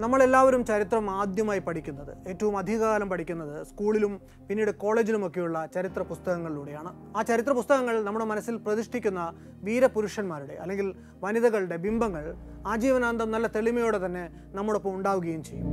നമ്മളെല്ലാവരും ചരിത്രം ആദ്യമായി പഠിക്കുന്നത് ഏറ്റവും അധികകാലം പഠിക്കുന്നത് സ്കൂളിലും പിന്നീട് കോളേജിലുമൊക്കെയുള്ള ചരിത്ര പുസ്തകങ്ങളിലൂടെയാണ് ആ ചരിത്ര പുസ്തകങ്ങൾ നമ്മുടെ മനസ്സിൽ പ്രതിഷ്ഠിക്കുന്ന വീരപുരുഷന്മാരുടെ അല്ലെങ്കിൽ വനിതകളുടെ ബിംബങ്ങൾ ആജീവനാന്തം നല്ല തെളിമയോടെ തന്നെ നമ്മോടൊപ്പം ഉണ്ടാവുകയും ചെയ്യും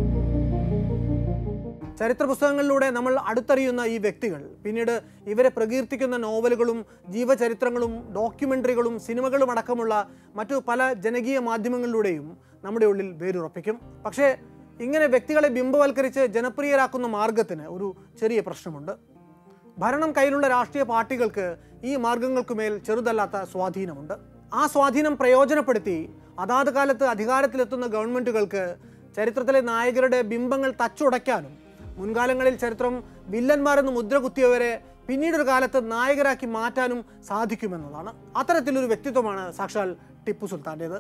ചരിത്ര പുസ്തകങ്ങളിലൂടെ നമ്മൾ അടുത്തറിയുന്ന ഈ വ്യക്തികൾ പിന്നീട് ഇവരെ പ്രകീർത്തിക്കുന്ന നോവലുകളും ജീവചരിത്രങ്ങളും ഡോക്യുമെൻ്ററികളും സിനിമകളും അടക്കമുള്ള മറ്റു പല ജനകീയ മാധ്യമങ്ങളിലൂടെയും നമ്മുടെ ഉള്ളിൽ വേരുറപ്പിക്കും പക്ഷേ ഇങ്ങനെ വ്യക്തികളെ ബിംബവൽക്കരിച്ച് ജനപ്രിയരാക്കുന്ന മാർഗത്തിന് ഒരു ചെറിയ പ്രശ്നമുണ്ട് ഭരണം കയ്യിലുള്ള രാഷ്ട്രീയ പാർട്ടികൾക്ക് ഈ മാർഗങ്ങൾക്കുമേൽ ചെറുതല്ലാത്ത സ്വാധീനമുണ്ട് ആ സ്വാധീനം പ്രയോജനപ്പെടുത്തി അതാത് കാലത്ത് അധികാരത്തിലെത്തുന്ന ഗവൺമെൻറ്റുകൾക്ക് ചരിത്രത്തിലെ നായകരുടെ ബിംബങ്ങൾ തച്ചുടയ്ക്കാനും മുൻകാലങ്ങളിൽ ചരിത്രം വില്ലന്മാരെന്ന് മുദ്ര കുത്തിയവരെ പിന്നീടൊരു കാലത്ത് നായകരാക്കി മാറ്റാനും സാധിക്കുമെന്നതാണ് അത്തരത്തിലൊരു വ്യക്തിത്വമാണ് സാക്ഷാൽ ടിപ്പു സുൽത്താൻ്റേത്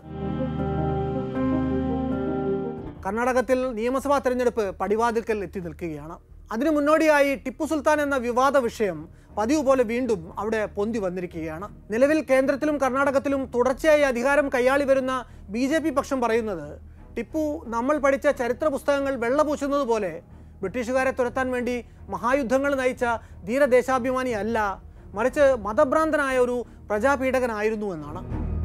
കർണാടകത്തിൽ നിയമസഭാ തെരഞ്ഞെടുപ്പ് പടിവാതിൽക്കൽ എത്തി നിൽക്കുകയാണ് അതിനു മുന്നോടിയായി ടിപ്പു സുൽത്താൻ എന്ന വിവാദ വിഷയം പതിവ് പോലെ വീണ്ടും അവിടെ പൊന്തി വന്നിരിക്കുകയാണ് നിലവിൽ കേന്ദ്രത്തിലും കർണാടകത്തിലും തുടർച്ചയായി അധികാരം കൈയാളി വരുന്ന ബി ജെ പി പക്ഷം പറയുന്നത് ടിപ്പു നമ്മൾ പഠിച്ച ചരിത്ര പുസ്തകങ്ങൾ വെള്ളപൂശുന്നത് പോലെ ബ്രിട്ടീഷുകാരെ തുരത്താൻ വേണ്ടി മഹായുദ്ധങ്ങൾ നയിച്ച ധീരദേശാഭിമാനി അല്ല മറിച്ച് മതഭ്രാന്തനായ ഒരു പ്രജാപീഡകനായിരുന്നു എന്നാണ്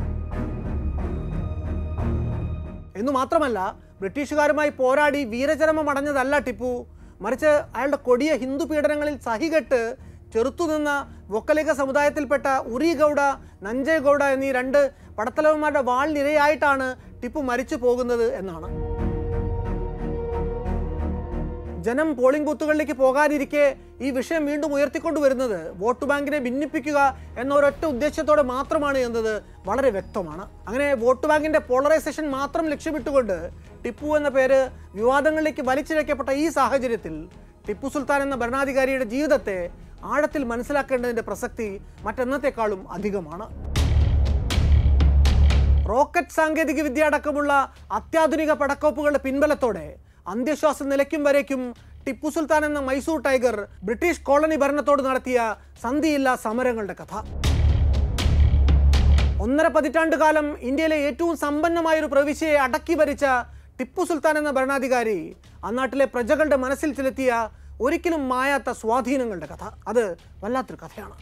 എന്നു മാത്രമല്ല ബ്രിട്ടീഷുകാരുമായി പോരാടി വീരചരമം അടഞ്ഞതല്ല ടിപ്പു മറിച്ച് അയാളുടെ കൊടിയ ഹിന്ദു പീഡനങ്ങളിൽ സഹികെട്ട് ചെറുത്തുനിന്ന വൊക്കലിക സമുദായത്തിൽപ്പെട്ട ഉറി ഗൗഡ നഞ്ചയ് ഗൗഡ എന്നീ രണ്ട് പടത്തലവന്മാരുടെ വാളിനിരയായിട്ടാണ് ടിപ്പു മരിച്ചു പോകുന്നത് എന്നാണ് ജനം പോളിംഗ് ബൂത്തുകളിലേക്ക് പോകാതിരിക്കെ ഈ വിഷയം വീണ്ടും ഉയർത്തിക്കൊണ്ടുവരുന്നത് വോട്ട് ബാങ്കിനെ ഭിന്നിപ്പിക്കുക എന്ന ഒരൊറ്റ ഉദ്ദേശത്തോടെ മാത്രമാണ് എന്നത് വളരെ വ്യക്തമാണ് അങ്ങനെ വോട്ട് ബാങ്കിന്റെ പോളറൈസേഷൻ മാത്രം ലക്ഷ്യമിട്ടുകൊണ്ട് ടിപ്പു എന്ന പേര് വിവാദങ്ങളിലേക്ക് വലിച്ചിഴക്കപ്പെട്ട ഈ സാഹചര്യത്തിൽ ടിപ്പു സുൽത്താൻ എന്ന ഭരണാധികാരിയുടെ ജീവിതത്തെ ആഴത്തിൽ മനസ്സിലാക്കേണ്ടതിന്റെ പ്രസക്തി മറ്റെന്നത്തെക്കാളും അധികമാണ് റോക്കറ്റ് സാങ്കേതിക വിദ്യ അടക്കമുള്ള അത്യാധുനിക പടക്കോപ്പുകളുടെ പിൻബലത്തോടെ അന്ത്യശ്വാസം നിലയ്ക്കും വരേക്കും ടിപ്പു സുൽത്താൻ എന്ന മൈസൂർ ടൈഗർ ബ്രിട്ടീഷ് കോളനി ഭരണത്തോട് നടത്തിയ സന്ധിയില്ല സമരങ്ങളുടെ കഥ ഒന്നര പതിറ്റാണ്ട് കാലം ഇന്ത്യയിലെ ഏറ്റവും സമ്പന്നമായ ഒരു പ്രവിശ്യയെ അടക്കി ഭരിച്ച ടിപ്പു സുൽത്താൻ എന്ന ഭരണാധികാരി അന്നാട്ടിലെ പ്രജകളുടെ മനസ്സിൽ ചെലുത്തിയ ഒരിക്കലും മായാത്ത സ്വാധീനങ്ങളുടെ കഥ അത് വല്ലാത്തൊരു കഥയാണ്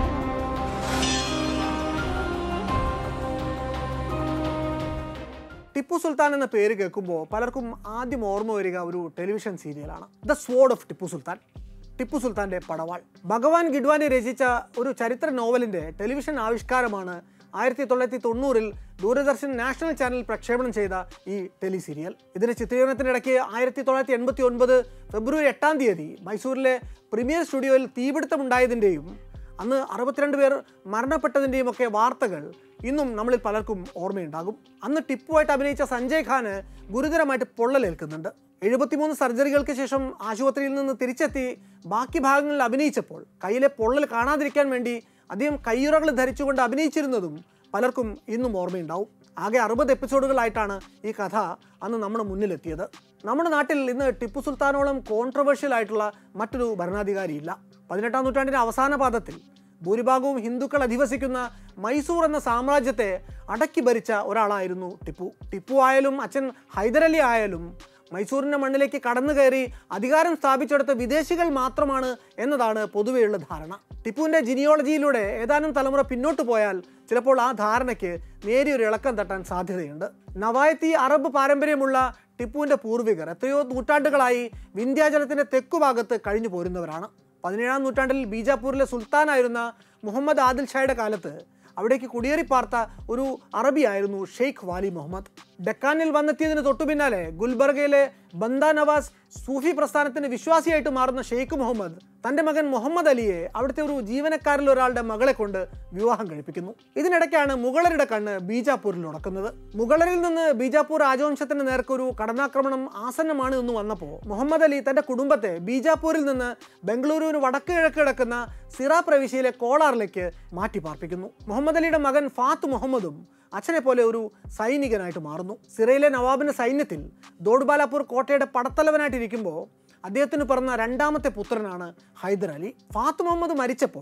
ടിപ്പു സുൽത്താൻ എന്ന പേര് കേൾക്കുമ്പോൾ പലർക്കും ആദ്യം ഓർമ്മ വരിക ഒരു ടെലിവിഷൻ സീരിയലാണ് the sword of Tipu Sultan Tipu സുൽത്താന്റെ പടവാൾ ഭഗവാൻ ഗിഡ്വാനി രചിച്ച ഒരു ചരിത്ര നോവലിന്റെ ടെലിവിഷൻ ആവിഷ്കാരമാണ് ആയിരത്തി തൊള്ളായിരത്തി തൊണ്ണൂറിൽ ദൂരദർശൻ നാഷണൽ ചാനൽ പ്രക്ഷേപണം ചെയ്ത ഈ ടെലി സീരിയൽ ഇതിന്റെ ചിത്രീകരണത്തിനിടയ്ക്ക് ആയിരത്തി തൊള്ളായിരത്തി എൺപത്തി ഒൻപത് ഫെബ്രുവരി എട്ടാം തീയതി മൈസൂരിലെ പ്രീമിയർ സ്റ്റുഡിയോയിൽ തീപിടുത്തമുണ്ടായതിൻ്റെയും അന്ന് അറുപത്തിരണ്ട് പേർ മരണപ്പെട്ടതിൻ്റെയും ഒക്കെ വാർത്തകൾ ഇന്നും നമ്മളിൽ പലർക്കും ഓർമ്മയുണ്ടാകും അന്ന് ടിപ്പുവായിട്ട് അഭിനയിച്ച സഞ്ജയ് ഖാന് ഗുരുതരമായിട്ട് പൊള്ളലേൽക്കുന്നുണ്ട് എഴുപത്തിമൂന്ന് സർജറികൾക്ക് ശേഷം ആശുപത്രിയിൽ നിന്ന് തിരിച്ചെത്തി ബാക്കി ഭാഗങ്ങളിൽ അഭിനയിച്ചപ്പോൾ കയ്യിലെ പൊള്ളൽ കാണാതിരിക്കാൻ വേണ്ടി അദ്ദേഹം കയ്യുറകൾ ധരിച്ചുകൊണ്ട് അഭിനയിച്ചിരുന്നതും പലർക്കും ഇന്നും ഓർമ്മയുണ്ടാവും ആകെ അറുപത് എപ്പിസോഡുകളായിട്ടാണ് ഈ കഥ അന്ന് നമ്മുടെ മുന്നിലെത്തിയത് നമ്മുടെ നാട്ടിൽ ഇന്ന് ടിപ്പു സുൽത്താനോളം കോൺട്രവേഴ്ഷ്യൽ ആയിട്ടുള്ള മറ്റൊരു ഭരണാധികാരിയില്ല പതിനെട്ടാം നൂറ്റാണ്ടിന്റെ അവസാന പാദത്തിൽ ഭൂരിഭാഗവും ഹിന്ദുക്കൾ അധിവസിക്കുന്ന മൈസൂർ എന്ന സാമ്രാജ്യത്തെ അടക്കി ഭരിച്ച ഒരാളായിരുന്നു ടിപ്പു ടിപ്പു ആയാലും അച്ഛൻ ഹൈദരലി ആയാലും മൈസൂരിൻ്റെ മണ്ണിലേക്ക് കടന്നു കയറി അധികാരം സ്ഥാപിച്ചെടുത്ത വിദേശികൾ മാത്രമാണ് എന്നതാണ് പൊതുവെയുള്ള ധാരണ ടിപ്പുവിൻ്റെ ജിനിയോളജിയിലൂടെ ഏതാനും തലമുറ പിന്നോട്ട് പോയാൽ ചിലപ്പോൾ ആ ധാരണയ്ക്ക് നേരിയൊരു ഇളക്കം തട്ടാൻ സാധ്യതയുണ്ട് നവായത്തി അറബ് പാരമ്പര്യമുള്ള ടിപ്പുവിൻ്റെ പൂർവികർ എത്രയോ നൂറ്റാണ്ടുകളായി വിന്ധ്യാചലത്തിൻ്റെ തെക്കുഭാഗത്ത് കഴിഞ്ഞു പോരുന്നവരാണ് പതിനേഴാം നൂറ്റാണ്ടിൽ ബീജാപ്പൂരിലെ സുൽത്താനായിരുന്ന മുഹമ്മദ് ആദിൽ ഷായുടെ കാലത്ത് അവിടേക്ക് കുടിയേറി പാർത്ത ഒരു അറബിയായിരുന്നു ഷെയ്ഖ് വാലി മുഹമ്മദ് ഡെക്കാനിൽ വന്നെത്തിയതിന് തൊട്ടു പിന്നാലെ ഗുൽബർഗയിലെ ബന്ദ നവാസ് സൂഫി പ്രസ്ഥാനത്തിന് വിശ്വാസിയായിട്ട് മാറുന്ന ഷെയ്ഖ് മുഹമ്മദ് തന്റെ മകൻ മുഹമ്മദ് അലിയെ അവിടുത്തെ ഒരു ജീവനക്കാരിൽ ഒരാളുടെ മകളെ കൊണ്ട് വിവാഹം കഴിപ്പിക്കുന്നു ഇതിനിടയ്ക്കാണ് മുഗളരുടെ കണ്ണ് ബീജാപ്പൂരിൽ ഉടക്കുന്നത് മുഗളരിൽ നിന്ന് ബീജാപ്പൂർ രാജവംശത്തിന് നേർക്ക് ഒരു കടന്നാക്രമണം ആസന്നമാണ് എന്ന് വന്നപ്പോൾ മുഹമ്മദ് അലി തന്റെ കുടുംബത്തെ ബീജാപ്പൂരിൽ നിന്ന് ബംഗളൂരുവിന് വടക്ക് കിഴക്ക് കിടക്കുന്ന സിറ പ്രവിശ്യയിലെ കോളാറിലേക്ക് മാറ്റി പാർപ്പിക്കുന്നു മുഹമ്മദ് അലിയുടെ മകൻ ഫാത്ത് മുഹമ്മദും അച്ഛനെ പോലെ ഒരു സൈനികനായിട്ട് മാറുന്നു സിറയിലെ നവാബിന്റെ സൈന്യത്തിൽ ദോഡ്ബാലാപൂർ കോട്ടയുടെ പടത്തലവനായിട്ടിരിക്കുമ്പോൾ അദ്ദേഹത്തിന് പിറന്ന രണ്ടാമത്തെ പുത്രനാണ് ഹൈദർ അലി ഫാത്ത് മുഹമ്മദ് മരിച്ചപ്പോൾ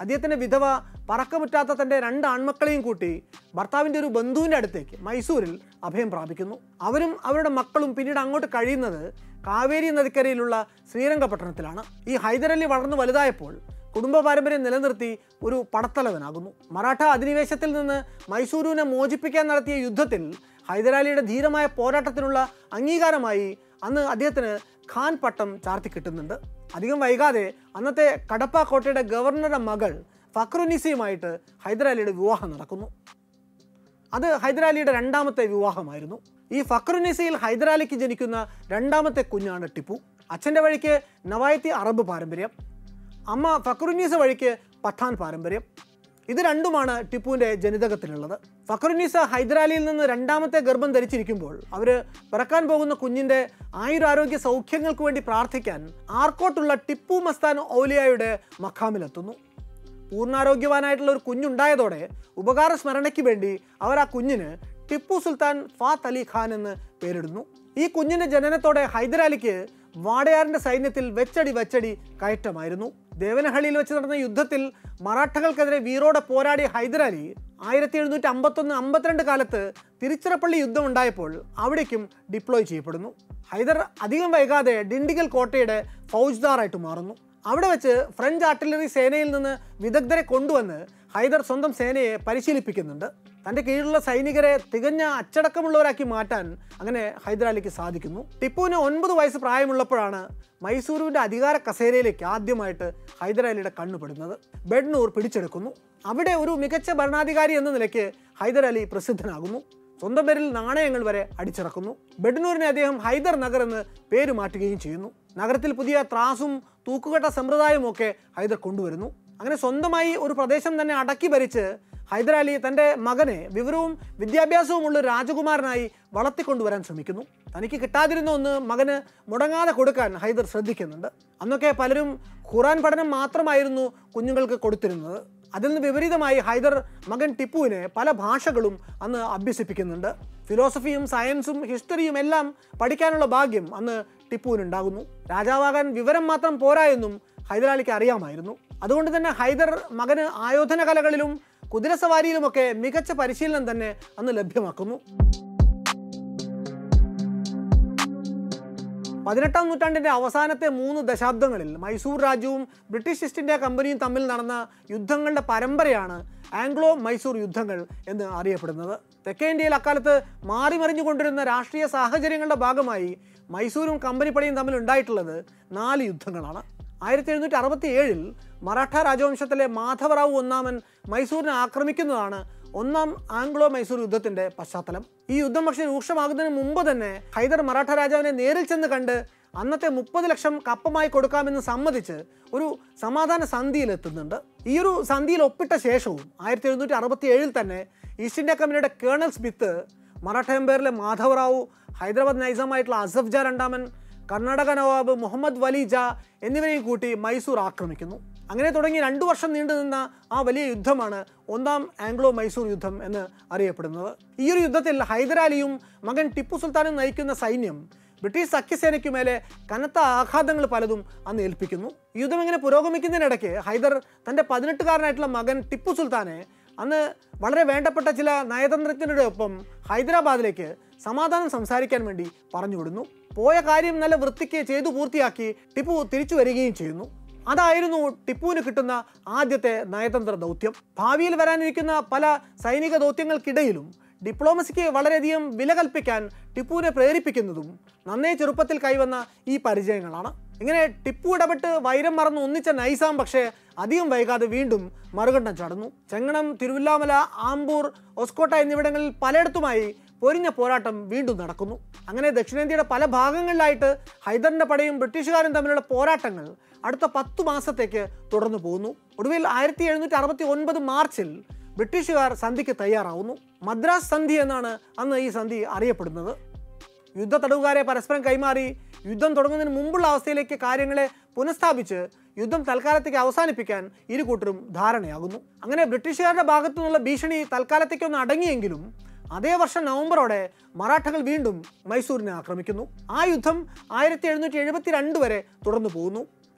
അദ്ദേഹത്തിൻ്റെ വിധവ പറക്കമുറ്റാത്ത തൻ്റെ രണ്ട് ആൺമക്കളെയും കൂട്ടി ഭർത്താവിൻ്റെ ഒരു ബന്ധുവിൻ്റെ അടുത്തേക്ക് മൈസൂരിൽ അഭയം പ്രാപിക്കുന്നു അവരും അവരുടെ മക്കളും പിന്നീട് അങ്ങോട്ട് കഴിയുന്നത് കാവേരി നദിക്കരയിലുള്ള ശ്രീരംഗപട്ടണത്തിലാണ് ഈ ഹൈദരലി വളർന്നു വലുതായപ്പോൾ കുടുംബ പാരമ്പര്യം നിലനിർത്തി ഒരു പടത്തലവനാകുന്നു മറാഠ അധിനിവേശത്തിൽ നിന്ന് മൈസൂരുവിനെ മോചിപ്പിക്കാൻ നടത്തിയ യുദ്ധത്തിൽ ഹൈദരാലിയുടെ ധീരമായ പോരാട്ടത്തിനുള്ള അംഗീകാരമായി അന്ന് അദ്ദേഹത്തിന് ഖാൻ പട്ടം ചാർത്തി കിട്ടുന്നുണ്ട് അധികം വൈകാതെ അന്നത്തെ കടപ്പ കോട്ടയുടെ ഗവർണറുടെ മകൾ ഫക്രുനിസയുമായിട്ട് ഹൈദരാലിയുടെ വിവാഹം നടക്കുന്നു അത് ഹൈദരാലിയുടെ രണ്ടാമത്തെ വിവാഹമായിരുന്നു ഈ ഫക്രുനിസയിൽ ഹൈദരാലിക്ക് ജനിക്കുന്ന രണ്ടാമത്തെ കുഞ്ഞാണ് ടിപ്പു അച്ഛൻ്റെ വഴിക്ക് നവായത്തി അറബ് പാരമ്പര്യം അമ്മ ഫക്രുനീസ വഴിക്ക് പഠാൻ പാരമ്പര്യം ഇത് രണ്ടുമാണ് ടിപ്പുവിൻ്റെ ജനിതകത്തിലുള്ളത് ഫക്രുനീസ ഹൈദരാലിയിൽ നിന്ന് രണ്ടാമത്തെ ഗർഭം ധരിച്ചിരിക്കുമ്പോൾ അവർ പിറക്കാൻ പോകുന്ന കുഞ്ഞിൻ്റെ ആയുരാരോഗ്യ സൗഖ്യങ്ങൾക്ക് വേണ്ടി പ്രാർത്ഥിക്കാൻ ആർക്കോട്ടുള്ള ടിപ്പു മസ്താൻ ഔലിയായുടെ മഖാമിലെത്തുന്നു പൂർണ്ണാരോഗ്യവാനായിട്ടുള്ള ഒരു കുഞ്ഞുണ്ടായതോടെ ഉപകാര സ്മരണയ്ക്ക് വേണ്ടി അവർ ആ കുഞ്ഞിന് ടിപ്പു സുൽത്താൻ ഫാത്ത് അലി ഖാൻ എന്ന് പേരിടുന്നു ഈ കുഞ്ഞിന്റെ ജനനത്തോടെ ഹൈദരാലിക്ക് വാടയാറിന്റെ സൈന്യത്തിൽ വെച്ചടി വെച്ചടി കയറ്റമായിരുന്നു ദേവനഹള്ളിയിൽ വെച്ച് നടന്ന യുദ്ധത്തിൽ മറാഠകൾക്കെതിരെ വീറോടെ പോരാടിയ ഹൈദരാലി ആയിരത്തി എഴുന്നൂറ്റി അമ്പത്തൊന്ന് അമ്പത്തിരണ്ട് കാലത്ത് തിരുച്ചിറപ്പള്ളി യുദ്ധം ഉണ്ടായപ്പോൾ അവിടേക്കും ഡിപ്ലോയ് ചെയ്യപ്പെടുന്നു ഹൈദർ അധികം വൈകാതെ ഡിണ്ടിഗൽ കോട്ടയുടെ ഫൗജ്ദാറായിട്ട് മാറുന്നു അവിടെ വെച്ച് ഫ്രഞ്ച് ആർട്ടിലറി സേനയിൽ നിന്ന് വിദഗ്ധരെ കൊണ്ടുവന്ന് ഹൈദർ സ്വന്തം സേനയെ പരിശീലിപ്പിക്കുന്നുണ്ട് തൻ്റെ കീഴിലുള്ള സൈനികരെ തികഞ്ഞ അച്ചടക്കമുള്ളവരാക്കി മാറ്റാൻ അങ്ങനെ ഹൈദരാലിക്ക് സാധിക്കുന്നു ടിപ്പുവിന് ഒൻപത് വയസ്സ് പ്രായമുള്ളപ്പോഴാണ് മൈസൂരുവിൻ്റെ അധികാര കസേരയിലേക്ക് ആദ്യമായിട്ട് ഹൈദരാലിയുടെ കണ്ണുപെടുന്നത് ബെഡ്നൂർ പിടിച്ചെടുക്കുന്നു അവിടെ ഒരു മികച്ച ഭരണാധികാരി എന്ന നിലയ്ക്ക് ഹൈദരാലി പ്രസിദ്ധനാകുന്നു സ്വന്തം പേരിൽ നാണയങ്ങൾ വരെ അടിച്ചിറക്കുന്നു ബെഡ്നൂരിനെ അദ്ദേഹം ഹൈദർ നഗർ എന്ന് പേര് മാറ്റുകയും ചെയ്യുന്നു നഗരത്തിൽ പുതിയ ത്രാസും തൂക്കുകെട്ട സമ്പ്രദായവും ഒക്കെ ഹൈദർ കൊണ്ടുവരുന്നു അങ്ങനെ സ്വന്തമായി ഒരു പ്രദേശം തന്നെ അടക്കി ഭരിച്ച് ഹൈദരാലി തൻ്റെ മകനെ വിവരവും വിദ്യാഭ്യാസവുമുള്ള ഒരു രാജകുമാരനായി വളർത്തിക്കൊണ്ടുവരാൻ ശ്രമിക്കുന്നു തനിക്ക് കിട്ടാതിരുന്ന ഒന്ന് മകന് മുടങ്ങാതെ കൊടുക്കാൻ ഹൈദർ ശ്രദ്ധിക്കുന്നുണ്ട് അന്നൊക്കെ പലരും ഖുറാൻ പഠനം മാത്രമായിരുന്നു കുഞ്ഞുങ്ങൾക്ക് കൊടുത്തിരുന്നത് അതിൽ നിന്ന് വിപരീതമായി ഹൈദർ മകൻ ടിപ്പുവിനെ പല ഭാഷകളും അന്ന് അഭ്യസിപ്പിക്കുന്നുണ്ട് ഫിലോസഫിയും സയൻസും ഹിസ്റ്ററിയും എല്ലാം പഠിക്കാനുള്ള ഭാഗ്യം അന്ന് ടിപ്പുവിനുണ്ടാകുന്നു രാജാവാകാൻ വിവരം മാത്രം പോരാ എന്നും ഹൈദരാലിക്ക് അറിയാമായിരുന്നു അതുകൊണ്ട് തന്നെ ഹൈദർ മകന് ആയോധന കലകളിലും കുതിരസവാരിയിലുമൊക്കെ മികച്ച പരിശീലനം തന്നെ അന്ന് ലഭ്യമാക്കുന്നു പതിനെട്ടാം നൂറ്റാണ്ടിൻ്റെ അവസാനത്തെ മൂന്ന് ദശാബ്ദങ്ങളിൽ മൈസൂർ രാജ്യവും ബ്രിട്ടീഷ് ഈസ്റ്റ് ഇന്ത്യ കമ്പനിയും തമ്മിൽ നടന്ന യുദ്ധങ്ങളുടെ പരമ്പരയാണ് ആംഗ്ലോ മൈസൂർ യുദ്ധങ്ങൾ എന്ന് അറിയപ്പെടുന്നത് തെക്കേ ഇന്ത്യയിൽ അക്കാലത്ത് മാറി മറിഞ്ഞുകൊണ്ടിരുന്ന രാഷ്ട്രീയ സാഹചര്യങ്ങളുടെ ഭാഗമായി മൈസൂരും കമ്പനിപ്പടയും തമ്മിൽ ഉണ്ടായിട്ടുള്ളത് നാല് യുദ്ധങ്ങളാണ് ആയിരത്തി എഴുന്നൂറ്റി അറുപത്തി ഏഴിൽ മറാഠ രാജവംശത്തിലെ മാധവറാവു ഒന്നാമൻ മൈസൂരിനെ ആക്രമിക്കുന്നതാണ് ഒന്നാം ആംഗ്ലോ മൈസൂർ യുദ്ധത്തിന്റെ പശ്ചാത്തലം ഈ യുദ്ധം പക്ഷേ രൂക്ഷമാകുന്നതിന് മുമ്പ് തന്നെ ഹൈദർ മറാഠ രാജാവിനെ നേരിൽ ചെന്ന് കണ്ട് അന്നത്തെ മുപ്പത് ലക്ഷം കപ്പമായി കൊടുക്കാമെന്ന് സമ്മതിച്ച് ഒരു സമാധാന സന്ധിയിലെത്തുന്നുണ്ട് ഈ ഒരു സന്ധിയിൽ ഒപ്പിട്ട ശേഷവും ആയിരത്തി എഴുന്നൂറ്റി അറുപത്തി ഏഴിൽ തന്നെ ഈസ്റ്റ് ഇന്ത്യ കമ്പനിയുടെ കേണൽ സ്മിത്ത് മറാഠ എംപയറിലെ മാധവറാവു ഹൈദരാബാദ് നൈസാമായിട്ടുള്ള അസഫ് ജാ രണ്ടാമൻ കർണാടക നവാബ് മുഹമ്മദ് വലി ജ എന്നിവരെയും കൂട്ടി മൈസൂർ ആക്രമിക്കുന്നു അങ്ങനെ തുടങ്ങി രണ്ടു വർഷം നീണ്ടു നിന്ന ആ വലിയ യുദ്ധമാണ് ഒന്നാം ആംഗ്ലോ മൈസൂർ യുദ്ധം എന്ന് അറിയപ്പെടുന്നത് ഈ ഒരു യുദ്ധത്തിൽ ഹൈദരാലിയും മകൻ ടിപ്പു സുൽത്താനും നയിക്കുന്ന സൈന്യം ബ്രിട്ടീഷ് സഖ്യസേനയ്ക്കു മേലെ കനത്ത ആഘാതങ്ങൾ പലതും അന്ന് ഏൽപ്പിക്കുന്നു ഈ യുദ്ധം ഇങ്ങനെ പുരോഗമിക്കുന്നതിനിടയ്ക്ക് ഹൈദർ തൻ്റെ പതിനെട്ടുകാരനായിട്ടുള്ള മകൻ ടിപ്പു സുൽത്താനെ അന്ന് വളരെ വേണ്ടപ്പെട്ട ചില നയതന്ത്രജ്ഞരുടെ ഒപ്പം ഹൈദരാബാദിലേക്ക് സമാധാനം സംസാരിക്കാൻ വേണ്ടി പറഞ്ഞുവിടുന്നു പോയ കാര്യം നല്ല വൃത്തിക്ക് ചെയ്തു പൂർത്തിയാക്കി ടിപ്പു തിരിച്ചു വരികയും ചെയ്യുന്നു അതായിരുന്നു ടിപ്പുവിന് കിട്ടുന്ന ആദ്യത്തെ നയതന്ത്ര ദൗത്യം ഭാവിയിൽ വരാനിരിക്കുന്ന പല സൈനിക ദൗത്യങ്ങൾക്കിടയിലും ഡിപ്ലോമസിക്ക് വളരെയധികം വില കൽപ്പിക്കാൻ ടിപ്പുവിനെ പ്രേരിപ്പിക്കുന്നതും നന്നേ ചെറുപ്പത്തിൽ കൈവന്ന ഈ പരിചയങ്ങളാണ് ഇങ്ങനെ ടിപ്പു ഇടപെട്ട് വൈരം മറന്ന് ഒന്നിച്ച നൈസാം പക്ഷേ അധികം വൈകാതെ വീണ്ടും മറുകണ്ഠം ചടന്നു ചെങ്ങണം തിരുവില്ലാമല ആമ്പൂർ ഒസ്കോട്ട എന്നിവിടങ്ങളിൽ പലയിടത്തുമായി പൊരിഞ്ഞ പോരാട്ടം വീണ്ടും നടക്കുന്നു അങ്ങനെ ദക്ഷിണേന്ത്യയുടെ പല ഭാഗങ്ങളിലായിട്ട് ഹൈദറിന്റെ പടയും ബ്രിട്ടീഷുകാരും തമ്മിലുള്ള പോരാട്ടങ്ങൾ അടുത്ത പത്തു മാസത്തേക്ക് തുടർന്നു പോകുന്നു ഒടുവിൽ ആയിരത്തി എഴുന്നൂറ്റി അറുപത്തി ഒൻപത് മാർച്ചിൽ ബ്രിട്ടീഷുകാർ സന്ധിക്ക് തയ്യാറാവുന്നു മദ്രാസ് സന്ധി എന്നാണ് അന്ന് ഈ സന്ധി അറിയപ്പെടുന്നത് യുദ്ധ തടവുകാരെ പരസ്പരം കൈമാറി യുദ്ധം തുടങ്ങുന്നതിന് മുമ്പുള്ള അവസ്ഥയിലേക്ക് കാര്യങ്ങളെ പുനഃസ്ഥാപിച്ച് യുദ്ധം തൽക്കാലത്തേക്ക് അവസാനിപ്പിക്കാൻ ഇരു കൂട്ടരും ധാരണയാകുന്നു അങ്ങനെ ബ്രിട്ടീഷുകാരുടെ ഭാഗത്തു നിന്നുള്ള ഭീഷണി തൽക്കാലത്തേക്കൊന്ന് അടങ്ങിയെങ്കിലും അതേ വർഷം നവംബറോടെ മറാഠകൾ വീണ്ടും മൈസൂരിനെ ആക്രമിക്കുന്നു ആ യുദ്ധം ആയിരത്തി എഴുന്നൂറ്റി എഴുപത്തി രണ്ട് വരെ തുടർന്നു പോകുന്നു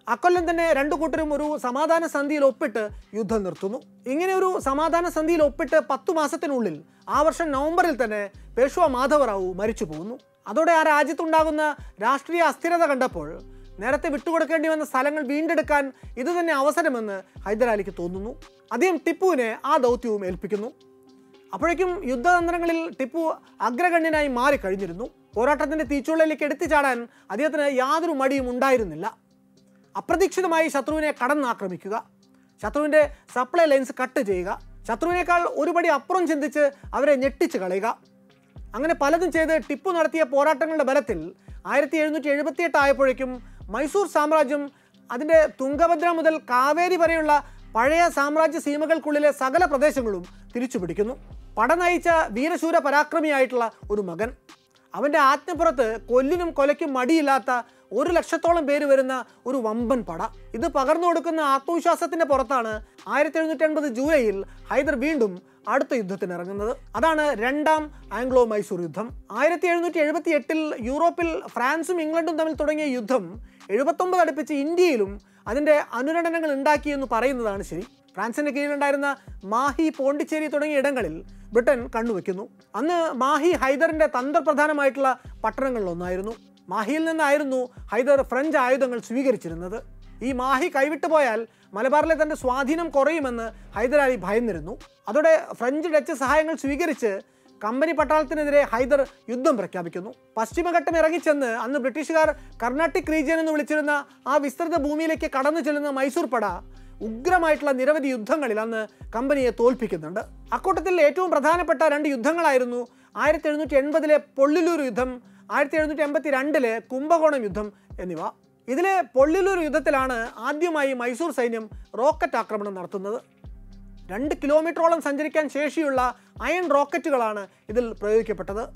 അക്കൊല്ലം തന്നെ രണ്ടു കൂട്ടരും ഒരു സമാധാന സന്ധിയിൽ ഒപ്പിട്ട് യുദ്ധം നിർത്തുന്നു ഇങ്ങനെ ഒരു സമാധാന സന്ധിയിൽ ഒപ്പിട്ട് പത്തു മാസത്തിനുള്ളിൽ ആ വർഷം നവംബറിൽ തന്നെ പേഷ്വ മാധവറാവു മരിച്ചു പോകുന്നു അതോടെ ആ രാജ്യത്തുണ്ടാകുന്ന രാഷ്ട്രീയ അസ്ഥിരത കണ്ടപ്പോൾ നേരത്തെ വിട്ടുകൊടുക്കേണ്ടി വന്ന സ്ഥലങ്ങൾ വീണ്ടെടുക്കാൻ ഇത് തന്നെ അവസരമെന്ന് ഹൈദരാലിക്ക് തോന്നുന്നു അദ്ദേഹം ടിപ്പുവിനെ ആ ദൗത്യവും ഏൽപ്പിക്കുന്നു അപ്പോഴേക്കും യുദ്ധതന്ത്രങ്ങളിൽ ടിപ്പു അഗ്രഗണ്യനായി മാറിക്കഴിഞ്ഞിരുന്നു പോരാട്ടത്തിന്റെ തീച്ചുള്ളിലേക്ക് എടുത്തു ചാടാൻ അദ്ദേഹത്തിന് യാതൊരു മടിയും ഉണ്ടായിരുന്നില്ല അപ്രതീക്ഷിതമായി ശത്രുവിനെ കടന്നാക്രമിക്കുക ശത്രുവിൻ്റെ സപ്ലൈ ലൈൻസ് കട്ട് ചെയ്യുക ശത്രുവിനേക്കാൾ ഒരുപടി അപ്പുറം ചിന്തിച്ച് അവരെ ഞെട്ടിച്ച് കളയുക അങ്ങനെ പലതും ചെയ്ത് ടിപ്പു നടത്തിയ പോരാട്ടങ്ങളുടെ ബലത്തിൽ ആയിരത്തി എഴുന്നൂറ്റി എഴുപത്തിയെട്ട് ആയപ്പോഴേക്കും മൈസൂർ സാമ്രാജ്യം അതിൻ്റെ തുംഗഭദ്ര മുതൽ കാവേരി വരെയുള്ള പഴയ സാമ്രാജ്യ സീമകൾക്കുള്ളിലെ സകല പ്രദേശങ്ങളും തിരിച്ചു പിടിക്കുന്നു പട നയിച്ച വീരശൂര പരാക്രമിയായിട്ടുള്ള ഒരു മകൻ അവൻ്റെ ആജ്ഞപ്പുറത്ത് കൊല്ലിനും കൊലയ്ക്കും മടിയില്ലാത്ത ഒരു ലക്ഷത്തോളം പേര് വരുന്ന ഒരു വമ്പൻ പട ഇത് പകർന്നു കൊടുക്കുന്ന ആത്മവിശ്വാസത്തിന്റെ പുറത്താണ് ആയിരത്തി എഴുന്നൂറ്റി എൺപത് ജൂലൈയിൽ ഹൈദർ വീണ്ടും അടുത്ത യുദ്ധത്തിന് ഇറങ്ങുന്നത് അതാണ് രണ്ടാം ആംഗ്ലോ മൈസൂർ യുദ്ധം ആയിരത്തി എഴുന്നൂറ്റി എഴുപത്തി എട്ടിൽ യൂറോപ്പിൽ ഫ്രാൻസും ഇംഗ്ലണ്ടും തമ്മിൽ തുടങ്ങിയ യുദ്ധം എഴുപത്തൊമ്പത് അടുപ്പിച്ച് ഇന്ത്യയിലും അതിൻ്റെ അനുരണനങ്ങൾ ഉണ്ടാക്കിയെന്ന് പറയുന്നതാണ് ശരി ഫ്രാൻസിന്റെ കീഴിലുണ്ടായിരുന്ന മാഹി പോണ്ടിച്ചേരി തുടങ്ങിയ ഇടങ്ങളിൽ ബ്രിട്ടൻ കണ്ണുവെക്കുന്നു അന്ന് മാഹി ഹൈദറിന്റെ തന്ത്രപ്രധാനമായിട്ടുള്ള പട്ടണങ്ങളിലൊന്നായിരുന്നു മാഹിയിൽ നിന്നായിരുന്നു ഹൈദർ ഫ്രഞ്ച് ആയുധങ്ങൾ സ്വീകരിച്ചിരുന്നത് ഈ മാഹി കൈവിട്ടു പോയാൽ മലബാറിലെ തന്റെ സ്വാധീനം കുറയുമെന്ന് ഹൈദരാലി ഭയന്നിരുന്നു അതോടെ ഫ്രഞ്ച് ഡച്ച് സഹായങ്ങൾ സ്വീകരിച്ച് കമ്പനി പട്ടാളത്തിനെതിരെ ഹൈദർ യുദ്ധം പ്രഖ്യാപിക്കുന്നു പശ്ചിമഘട്ടം ഇറങ്ങിച്ചെന്ന് അന്ന് ബ്രിട്ടീഷുകാർ കർണാട്ടിക് റീജിയൻ എന്ന് വിളിച്ചിരുന്ന ആ വിസ്തൃത ഭൂമിയിലേക്ക് കടന്നു ചെല്ലുന്ന മൈസൂർ പട ഉഗ്രമായിട്ടുള്ള നിരവധി യുദ്ധങ്ങളിൽ അന്ന് കമ്പനിയെ തോൽപ്പിക്കുന്നുണ്ട് അക്കൂട്ടത്തിൽ ഏറ്റവും പ്രധാനപ്പെട്ട രണ്ട് യുദ്ധങ്ങളായിരുന്നു ആയിരത്തി എഴുന്നൂറ്റി എൺപതിലെ പൊള്ളിലൂർ യുദ്ധം ആയിരത്തി എഴുന്നൂറ്റി എൺപത്തി രണ്ടിലെ കുംഭകോണം യുദ്ധം എന്നിവ ഇതിലെ പൊള്ളിലൂർ യുദ്ധത്തിലാണ് ആദ്യമായി മൈസൂർ സൈന്യം റോക്കറ്റ് ആക്രമണം നടത്തുന്നത് രണ്ട് കിലോമീറ്ററോളം സഞ്ചരിക്കാൻ ശേഷിയുള്ള അയൺ റോക്കറ്റുകളാണ് ഇതിൽ പ്രയോഗിക്കപ്പെട്ടത്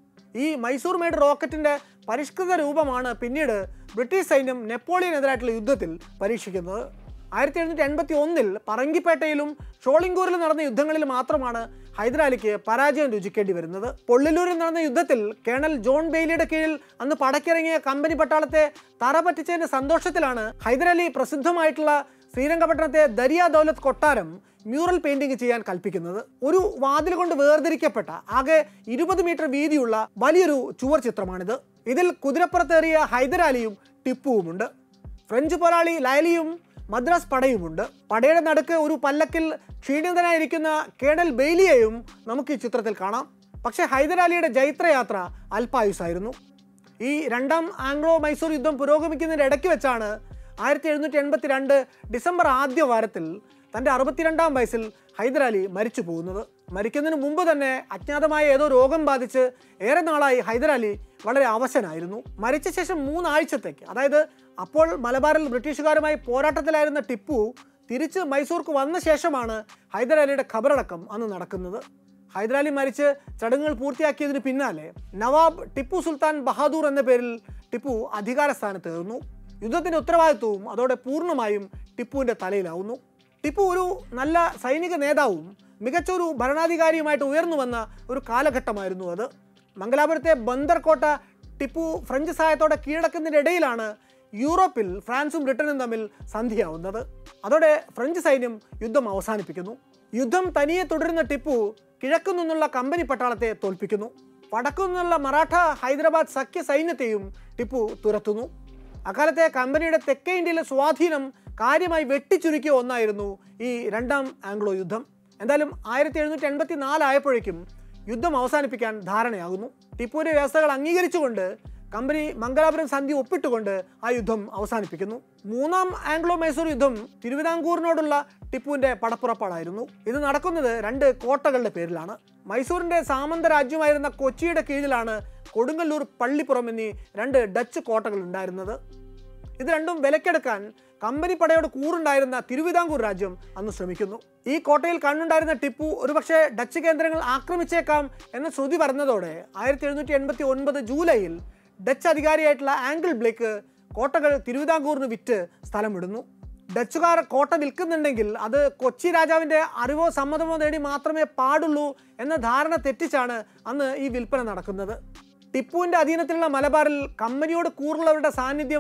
ഈ മൈസൂർ മെയ്ഡ് റോക്കറ്റിന്റെ പരിഷ്കൃത രൂപമാണ് പിന്നീട് ബ്രിട്ടീഷ് സൈന്യം നെപ്പോളിയനെതിരായിട്ടുള്ള യുദ്ധത്തിൽ പരീക്ഷിക്കുന്നത് ആയിരത്തി എഴുന്നൂറ്റി എൺപത്തി ഒന്നിൽ പറങ്കിപ്പേട്ടയിലും ഷോളിംഗൂരിലും നടന്ന യുദ്ധങ്ങളിൽ മാത്രമാണ് ഹൈദരാലിക്ക് പരാജയം രുചിക്കേണ്ടി വരുന്നത് പൊള്ളിലൂരിൽ നടന്ന യുദ്ധത്തിൽ കേണൽ ജോൺ ബെയ്ലിയുടെ കീഴിൽ അന്ന് പടക്കിറങ്ങിയ കമ്പനി പട്ടാളത്തെ തറ പറ്റിച്ചതിന്റെ സന്തോഷത്തിലാണ് ഹൈദരാലി പ്രസിദ്ധമായിട്ടുള്ള ശ്രീരംഗപട്ടണത്തെ ദരിയ ദൗലത്ത് കൊട്ടാരം മ്യൂറൽ പെയിന്റിംഗ് ചെയ്യാൻ കൽപ്പിക്കുന്നത് ഒരു വാതിൽ കൊണ്ട് വേർതിരിക്കപ്പെട്ട ആകെ ഇരുപത് മീറ്റർ വീതിയുള്ള വലിയൊരു ചുവർ ചിത്രമാണിത് ഇതിൽ കുതിരപ്പുറത്തേറിയ ഹൈദരാലിയും ടിപ്പുവുമുണ്ട് ഫ്രഞ്ച് പോരാളി ലയലിയും മദ്രാസ് പടയുമുണ്ട് പടയുടെ നടുക്ക് ഒരു പല്ലക്കിൽ ക്ഷീണിതനായിരിക്കുന്ന കേണൽ ബെയ്ലിയെയും നമുക്ക് ഈ ചിത്രത്തിൽ കാണാം പക്ഷേ ഹൈദരാലിയുടെ ജൈത്രയാത്ര അല്പായുസായിരുന്നു ഈ രണ്ടാം ആംഗ്ലോ മൈസൂർ യുദ്ധം പുരോഗമിക്കുന്നതിൻ്റെ ഇടയ്ക്ക് വെച്ചാണ് ആയിരത്തി എഴുന്നൂറ്റി എൺപത്തി രണ്ട് ഡിസംബർ ആദ്യ വാരത്തിൽ തൻ്റെ അറുപത്തിരണ്ടാം വയസ്സിൽ ഹൈദരാലി മരിച്ചു പോകുന്നത് മരിക്കുന്നതിന് മുമ്പ് തന്നെ അജ്ഞാതമായ ഏതോ രോഗം ബാധിച്ച് ഏറെ നാളായി ഹൈദരാലി വളരെ അവശനായിരുന്നു മരിച്ച ശേഷം മൂന്നാഴ്ചത്തേക്ക് അതായത് അപ്പോൾ മലബാറിൽ ബ്രിട്ടീഷുകാരുമായി പോരാട്ടത്തിലായിരുന്ന ടിപ്പു തിരിച്ച് മൈസൂർക്ക് വന്ന ശേഷമാണ് ഹൈദരാലിയുടെ ഖബറടക്കം അന്ന് നടക്കുന്നത് ഹൈദരാലി മരിച്ച് ചടങ്ങുകൾ പൂർത്തിയാക്കിയതിന് പിന്നാലെ നവാബ് ടിപ്പു സുൽത്താൻ ബഹാദൂർ എന്ന പേരിൽ ടിപ്പു അധികാര സ്ഥാനത്തേറുന്നു യുദ്ധത്തിന്റെ ഉത്തരവാദിത്വവും അതോടെ പൂർണ്ണമായും ടിപ്പുവിന്റെ തലയിലാവുന്നു ടിപ്പു ഒരു നല്ല സൈനിക നേതാവും മികച്ച ഒരു ഭരണാധികാരിയുമായിട്ട് ഉയർന്നു വന്ന ഒരു കാലഘട്ടമായിരുന്നു അത് മംഗലാപുരത്തെ ബന്ദർ കോട്ട ടിപ്പു ഫ്രഞ്ച് സഹായത്തോടെ കീഴടക്കുന്നതിൻ്റെ ഇടയിലാണ് യൂറോപ്പിൽ ഫ്രാൻസും ബ്രിട്ടനും തമ്മിൽ സന്ധിയാവുന്നത് അതോടെ ഫ്രഞ്ച് സൈന്യം യുദ്ധം അവസാനിപ്പിക്കുന്നു യുദ്ധം തനിയെ തുടരുന്ന ടിപ്പു കിഴക്കു നിന്നുള്ള കമ്പനി പട്ടാളത്തെ തോൽപ്പിക്കുന്നു വടക്കു നിന്നുള്ള മറാഠ ഹൈദരാബാദ് സഖ്യ സൈന്യത്തെയും ടിപ്പു തുരത്തുന്നു അക്കാലത്തെ കമ്പനിയുടെ തെക്കേ ഇന്ത്യയിലെ സ്വാധീനം കാര്യമായി വെട്ടിച്ചുരുക്കിയ ഒന്നായിരുന്നു ഈ രണ്ടാം ആംഗ്ലോ യുദ്ധം എന്തായാലും ആയിരത്തി എഴുന്നൂറ്റി എൺപത്തി നാലായപ്പോഴേക്കും യുദ്ധം അവസാനിപ്പിക്കാൻ ധാരണയാകുന്നു ടിപ്പുവിന്റെ വ്യവസ്ഥകൾ അംഗീകരിച്ചുകൊണ്ട് കമ്പനി മംഗലാപുരം സന്ധി ഒപ്പിട്ടുകൊണ്ട് ആ യുദ്ധം അവസാനിപ്പിക്കുന്നു മൂന്നാം ആംഗ്ലോ മൈസൂർ യുദ്ധം തിരുവിതാംകൂറിനോടുള്ള ടിപ്പുവിന്റെ പടപ്പുറപ്പാടായിരുന്നു ഇത് നടക്കുന്നത് രണ്ട് കോട്ടകളുടെ പേരിലാണ് മൈസൂരിന്റെ സാമന്ത രാജ്യമായിരുന്ന കൊച്ചിയുടെ കീഴിലാണ് കൊടുങ്ങല്ലൂർ പള്ളിപ്പുറം എന്നീ രണ്ട് ഡച്ച് കോട്ടകൾ ഉണ്ടായിരുന്നത് ഇത് രണ്ടും വിലക്കെടുക്കാൻ കമ്പനി പടയോട് കൂറുണ്ടായിരുന്ന തിരുവിതാംകൂർ രാജ്യം അന്ന് ശ്രമിക്കുന്നു ഈ കോട്ടയിൽ കണ്ണുണ്ടായിരുന്ന ടിപ്പു ഒരുപക്ഷെ ഡച്ച് കേന്ദ്രങ്ങൾ ആക്രമിച്ചേക്കാം എന്ന ശ്രുതി പറഞ്ഞതോടെ ആയിരത്തി എഴുന്നൂറ്റി എൺപത്തി ഒൻപത് ജൂലൈയിൽ ഡച്ച് അധികാരിയായിട്ടുള്ള ആംഗിൾ ബ്ലേക്ക് കോട്ടകൾ തിരുവിതാംകൂറിന് വിറ്റ് സ്ഥലം വിടുന്നു ഡച്ചുകാർ കോട്ട വിൽക്കുന്നുണ്ടെങ്കിൽ അത് കൊച്ചി രാജാവിൻ്റെ അറിവോ സമ്മതമോ നേടി മാത്രമേ പാടുള്ളൂ എന്ന ധാരണ തെറ്റിച്ചാണ് അന്ന് ഈ വിൽപ്പന നടക്കുന്നത് ടിപ്പുവിൻ്റെ അധീനത്തിലുള്ള മലബാറിൽ കമ്പനിയോട് കൂറുള്ളവരുടെ സാന്നിധ്യം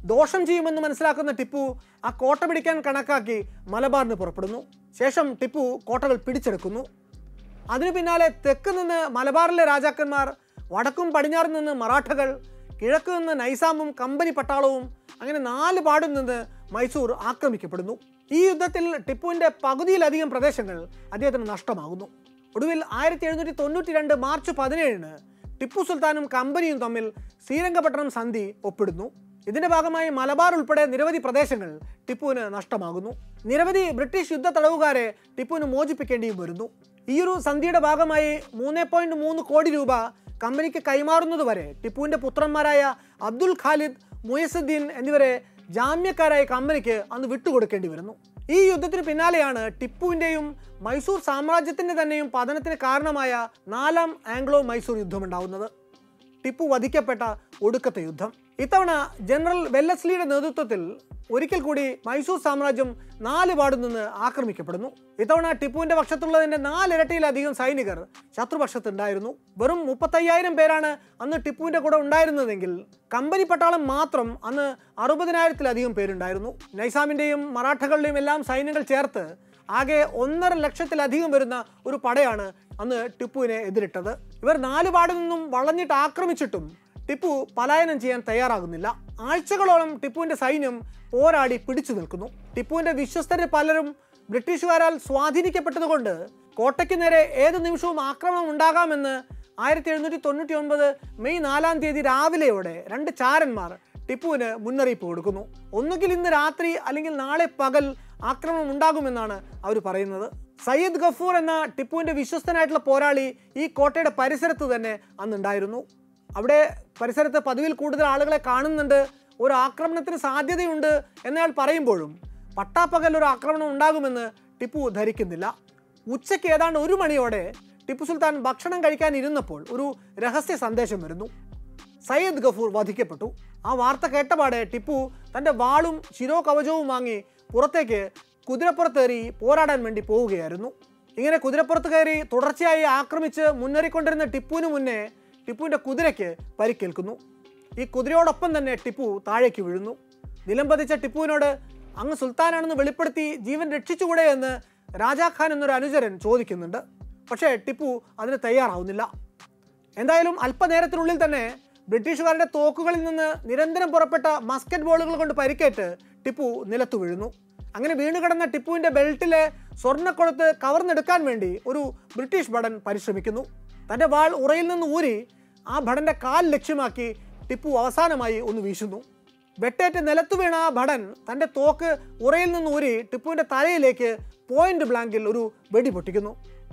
ദോഷം ചെയ്യുമെന്ന് മനസ്സിലാക്കുന്ന ടിപ്പു ആ കോട്ട പിടിക്കാൻ കണക്കാക്കി മലബാറിന് പുറപ്പെടുന്നു ശേഷം ടിപ്പു കോട്ടകൾ പിടിച്ചെടുക്കുന്നു അതിനു പിന്നാലെ തെക്ക് നിന്ന് മലബാറിലെ രാജാക്കന്മാർ വടക്കും പടിഞ്ഞാറിൽ നിന്ന് മറാഠകൾ കിഴക്ക് നിന്ന് നൈസാമും കമ്പനി പട്ടാളവും അങ്ങനെ നാല് പാടും നിന്ന് മൈസൂർ ആക്രമിക്കപ്പെടുന്നു ഈ യുദ്ധത്തിൽ ടിപ്പുവിൻ്റെ പകുതിയിലധികം പ്രദേശങ്ങൾ അദ്ദേഹത്തിന് നഷ്ടമാകുന്നു ഒടുവിൽ ആയിരത്തി എഴുന്നൂറ്റി തൊണ്ണൂറ്റി രണ്ട് മാർച്ച് പതിനേഴിന് ടിപ്പു സുൽത്താനും കമ്പനിയും തമ്മിൽ ശ്രീരംഗപട്ടണം സന്ധി ഒപ്പിടുന്നു ഇതിന്റെ ഭാഗമായി മലബാർ ഉൾപ്പെടെ നിരവധി പ്രദേശങ്ങൾ ടിപ്പുവിന് നഷ്ടമാകുന്നു നിരവധി ബ്രിട്ടീഷ് യുദ്ധ തടവുകാരെ ടിപ്പുവിന് മോചിപ്പിക്കേണ്ടിയും വരുന്നു ഈയൊരു സന്ധിയുടെ ഭാഗമായി മൂന്ന് പോയിന്റ് മൂന്ന് കോടി രൂപ കമ്പനിക്ക് കൈമാറുന്നതുവരെ ടിപ്പുവിന്റെ പുത്രന്മാരായ അബ്ദുൽ ഖാലിദ് മുയസുദ്ദീൻ എന്നിവരെ ജാമ്യക്കാരായി കമ്പനിക്ക് അന്ന് വിട്ടുകൊടുക്കേണ്ടി വരുന്നു ഈ യുദ്ധത്തിന് പിന്നാലെയാണ് ടിപ്പുവിന്റെയും മൈസൂർ സാമ്രാജ്യത്തിന്റെ തന്നെയും പതനത്തിന് കാരണമായ നാലാം ആംഗ്ലോ മൈസൂർ യുദ്ധമുണ്ടാവുന്നത് ടിപ്പു വധിക്കപ്പെട്ട ഒടുക്കത്തെ യുദ്ധം ഇത്തവണ ജനറൽ വെല്ലസ്ലിയുടെ നേതൃത്വത്തിൽ ഒരിക്കൽ കൂടി മൈസൂർ സാമ്രാജ്യം നാല് പാടും നിന്ന് ആക്രമിക്കപ്പെടുന്നു ഇത്തവണ ടിപ്പുവിന്റെ പക്ഷത്തുള്ളതിന്റെ നാലിരട്ടിയിലധികം സൈനികർ ശത്രുപക്ഷത്തുണ്ടായിരുന്നു വെറും മുപ്പത്തയ്യായിരം പേരാണ് അന്ന് ടിപ്പുവിന്റെ കൂടെ ഉണ്ടായിരുന്നതെങ്കിൽ കമ്പനി പട്ടാളം മാത്രം അന്ന് അറുപതിനായിരത്തിലധികം പേരുണ്ടായിരുന്നു നൈസാമിന്റെയും മറാഠകളുടെയും എല്ലാം സൈന്യങ്ങൾ ചേർത്ത് ആകെ ഒന്നര ലക്ഷത്തിലധികം വരുന്ന ഒരു പടയാണ് അന്ന് ടിപ്പുവിനെ എതിരിട്ടത് ഇവർ നാല് പാടിൽ നിന്നും വളഞ്ഞിട്ട് ആക്രമിച്ചിട്ടും ടിപ്പു പലായനം ചെയ്യാൻ തയ്യാറാകുന്നില്ല ആഴ്ചകളോളം ടിപ്പുവിന്റെ സൈന്യം പോരാടി പിടിച്ചു നിൽക്കുന്നു ടിപ്പുവിന്റെ വിശ്വസ്തരിൽ പലരും ബ്രിട്ടീഷുകാരാൽ സ്വാധീനിക്കപ്പെട്ടതുകൊണ്ട് കോട്ടയ്ക്ക് നേരെ ഏത് നിമിഷവും ആക്രമണം ഉണ്ടാകാമെന്ന് ആയിരത്തി എഴുന്നൂറ്റി തൊണ്ണൂറ്റി ഒൻപത് മെയ് നാലാം തീയതി രാവിലെയോടെ രണ്ട് ചാരന്മാർ ടിപ്പുവിന് മുന്നറിയിപ്പ് കൊടുക്കുന്നു ഒന്നുകിൽ ഇന്ന് രാത്രി അല്ലെങ്കിൽ നാളെ പകൽ ആക്രമണം ഉണ്ടാകുമെന്നാണ് അവർ പറയുന്നത് സയ്യിദ് ഗഫൂർ എന്ന ടിപ്പുവിന്റെ വിശ്വസ്തനായിട്ടുള്ള പോരാളി ഈ കോട്ടയുടെ പരിസരത്ത് തന്നെ അന്നുണ്ടായിരുന്നു അവിടെ പരിസരത്ത് പതിവിൽ കൂടുതൽ ആളുകളെ കാണുന്നുണ്ട് ഒരു ആക്രമണത്തിന് സാധ്യതയുണ്ട് എന്നയാൾ പറയുമ്പോഴും പട്ടാപ്പകൽ ഒരു ആക്രമണം ഉണ്ടാകുമെന്ന് ടിപ്പു ധരിക്കുന്നില്ല ഉച്ചയ്ക്ക് ഏതാണ്ട് ഒരു മണിയോടെ ടിപ്പു സുൽത്താൻ ഭക്ഷണം കഴിക്കാൻ ഇരുന്നപ്പോൾ ഒരു രഹസ്യ സന്ദേശം വരുന്നു സയ്യദ് ഗഫൂർ വധിക്കപ്പെട്ടു ആ വാർത്ത കേട്ടപാടെ ടിപ്പു തൻ്റെ വാളും ശിരോ കവചവും വാങ്ങി പുറത്തേക്ക് കുതിരപ്പുറത്തേറി പോരാടാൻ വേണ്ടി പോവുകയായിരുന്നു ഇങ്ങനെ കുതിരപ്പുറത്ത് കയറി തുടർച്ചയായി ആക്രമിച്ച് മുന്നേറിക്കൊണ്ടിരുന്ന ടിപ്പുവിന് മുന്നേ ടിപ്പുവിൻ്റെ കുതിരയ്ക്ക് പരിക്കേൽക്കുന്നു ഈ കുതിരയോടൊപ്പം തന്നെ ടിപ്പു താഴേക്ക് വീഴുന്നു നിലം പതിച്ച ടിപ്പുവിനോട് അങ്ങ് സുൽത്താനാണെന്ന് വെളിപ്പെടുത്തി ജീവൻ രക്ഷിച്ചുകൂടെ എന്ന് രാജാഖാൻ എന്നൊരു അനുചരൻ ചോദിക്കുന്നുണ്ട് പക്ഷേ ടിപ്പു അതിന് തയ്യാറാവുന്നില്ല എന്തായാലും അല്പനേരത്തിനുള്ളിൽ തന്നെ ബ്രിട്ടീഷുകാരുടെ തോക്കുകളിൽ നിന്ന് നിരന്തരം പുറപ്പെട്ട മസ്കറ്റ് ബോളുകൾ കൊണ്ട് പരിക്കേറ്റ് ടിപ്പു നിലത്തു വീഴുന്നു അങ്ങനെ വീണ് കിടന്ന ടിപ്പുവിൻ്റെ ബെൽറ്റിലെ സ്വർണ്ണക്കൊളുത്ത് കവർന്നെടുക്കാൻ വേണ്ടി ഒരു ബ്രിട്ടീഷ് ഭടൻ പരിശ്രമിക്കുന്നു തൻ്റെ വാൾ ഉറയിൽ നിന്ന് ഊരി ആ ഭടൻ്റെ കാൽ ലക്ഷ്യമാക്കി ടിപ്പു അവസാനമായി ഒന്ന് വീശുന്നു വെട്ടേറ്റ് നിലത്തു വീണ ആ ഭടൻ തൻ്റെ തോക്ക് ഉറയിൽ നിന്ന് ഊരി ടിപ്പുവിൻ്റെ തലയിലേക്ക് പോയിന്റ് ബ്ലാങ്കിൽ ഒരു വെടി പൊട്ടിക്കുന്നു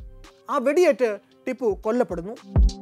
ആ വെടിയേറ്റ് ടിപ്പു കൊല്ലപ്പെടുന്നു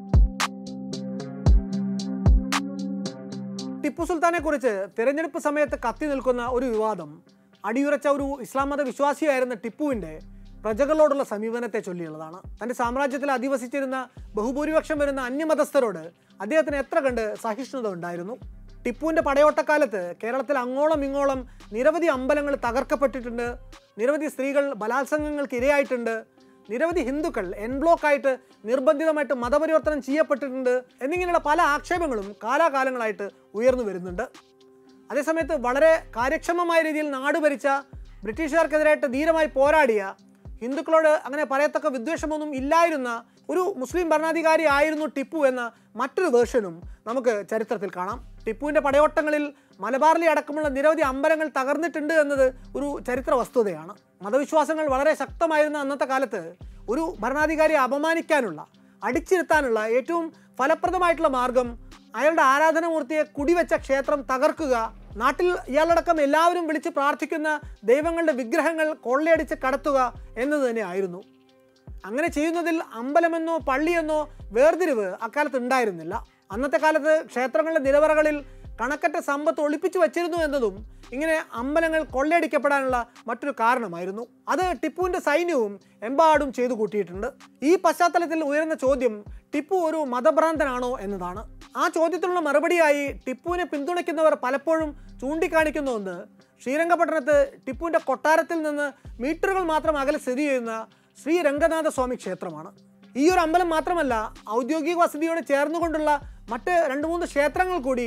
ടിപ്പു സുൽത്താനെ കുറിച്ച് തിരഞ്ഞെടുപ്പ് സമയത്ത് കത്തി നിൽക്കുന്ന ഒരു വിവാദം അടിയുറച്ച ഒരു ഇസ്ലാം മത വിശ്വാസിയായിരുന്ന ടിപ്പുവിൻ്റെ പ്രജകളോടുള്ള സമീപനത്തെ ചൊല്ലിയുള്ളതാണ് തൻ്റെ സാമ്രാജ്യത്തിൽ അധിവസിച്ചിരുന്ന ബഹുഭൂരിപക്ഷം വരുന്ന അന്യമതസ്ഥരോട് അദ്ദേഹത്തിന് എത്ര കണ്ട് സഹിഷ്ണുത ഉണ്ടായിരുന്നു ടിപ്പുവിൻ്റെ പടയോട്ടക്കാലത്ത് കേരളത്തിൽ അങ്ങോളം ഇങ്ങോളം നിരവധി അമ്പലങ്ങൾ തകർക്കപ്പെട്ടിട്ടുണ്ട് നിരവധി സ്ത്രീകൾ ബലാത്സംഗങ്ങൾക്ക് ഇരയായിട്ടുണ്ട് നിരവധി ഹിന്ദുക്കൾ എൻ ബ്ലോക്ക് ആയിട്ട് നിർബന്ധിതമായിട്ട് മതപരിവർത്തനം ചെയ്യപ്പെട്ടിട്ടുണ്ട് എന്നിങ്ങനെയുള്ള പല ആക്ഷേപങ്ങളും കാലാകാലങ്ങളായിട്ട് ഉയർന്നു വരുന്നുണ്ട് അതേസമയത്ത് വളരെ കാര്യക്ഷമമായ രീതിയിൽ നാട് ഭരിച്ച ബ്രിട്ടീഷുകാർക്കെതിരായിട്ട് ധീരമായി പോരാടിയ ഹിന്ദുക്കളോട് അങ്ങനെ പറയത്തക്ക വിദ്വേഷമൊന്നും ഇല്ലായിരുന്ന ഒരു മുസ്ലിം ഭരണാധികാരി ആയിരുന്നു ടിപ്പു എന്ന മറ്റൊരു വേർഷനും നമുക്ക് ചരിത്രത്തിൽ കാണാം ടിപ്പുവിൻ്റെ പടയോട്ടങ്ങളിൽ മലബാറിലെ അടക്കമുള്ള നിരവധി അമ്പലങ്ങൾ തകർന്നിട്ടുണ്ട് എന്നത് ഒരു ചരിത്ര വസ്തുതയാണ് മതവിശ്വാസങ്ങൾ വളരെ ശക്തമായിരുന്ന അന്നത്തെ കാലത്ത് ഒരു ഭരണാധികാരിയെ അപമാനിക്കാനുള്ള അടിച്ചിരുത്താനുള്ള ഏറ്റവും ഫലപ്രദമായിട്ടുള്ള മാർഗം അയാളുടെ ആരാധനാമൂർത്തിയെ കുടിവെച്ച ക്ഷേത്രം തകർക്കുക നാട്ടിൽ ഇയാളടക്കം എല്ലാവരും വിളിച്ച് പ്രാർത്ഥിക്കുന്ന ദൈവങ്ങളുടെ വിഗ്രഹങ്ങൾ കൊള്ളയടിച്ച് കടത്തുക എന്നത് തന്നെയായിരുന്നു അങ്ങനെ ചെയ്യുന്നതിൽ അമ്പലമെന്നോ പള്ളിയെന്നോ വേർതിരിവ് അക്കാലത്ത് ഉണ്ടായിരുന്നില്ല അന്നത്തെ കാലത്ത് ക്ഷേത്രങ്ങളുടെ നിലവറകളിൽ കണക്കറ്റ സമ്പത്ത് ഒളിപ്പിച്ചു വച്ചിരുന്നു എന്നതും ഇങ്ങനെ അമ്പലങ്ങൾ കൊള്ളയടിക്കപ്പെടാനുള്ള മറ്റൊരു കാരണമായിരുന്നു അത് ടിപ്പുവിൻ്റെ സൈന്യവും എമ്പാടും ചെയ്തു കൂട്ടിയിട്ടുണ്ട് ഈ പശ്ചാത്തലത്തിൽ ഉയർന്ന ചോദ്യം ടിപ്പു ഒരു മതഭ്രാന്തനാണോ എന്നതാണ് ആ ചോദ്യത്തിനുള്ള മറുപടിയായി ടിപ്പുവിനെ പിന്തുണയ്ക്കുന്നവർ പലപ്പോഴും ചൂണ്ടിക്കാണിക്കുന്ന ഒന്ന് ശ്രീരംഗപട്ടണത്ത് ടിപ്പുവിൻ്റെ കൊട്ടാരത്തിൽ നിന്ന് മീറ്ററുകൾ മാത്രം അകലെ സ്ഥിതി ചെയ്യുന്ന ശ്രീ രംഗനാഥ സ്വാമി ക്ഷേത്രമാണ് ഈ ഒരു അമ്പലം മാത്രമല്ല ഔദ്യോഗിക വസതിയോട് ചേർന്നുകൊണ്ടുള്ള മറ്റ് രണ്ട് മൂന്ന് ക്ഷേത്രങ്ങൾ കൂടി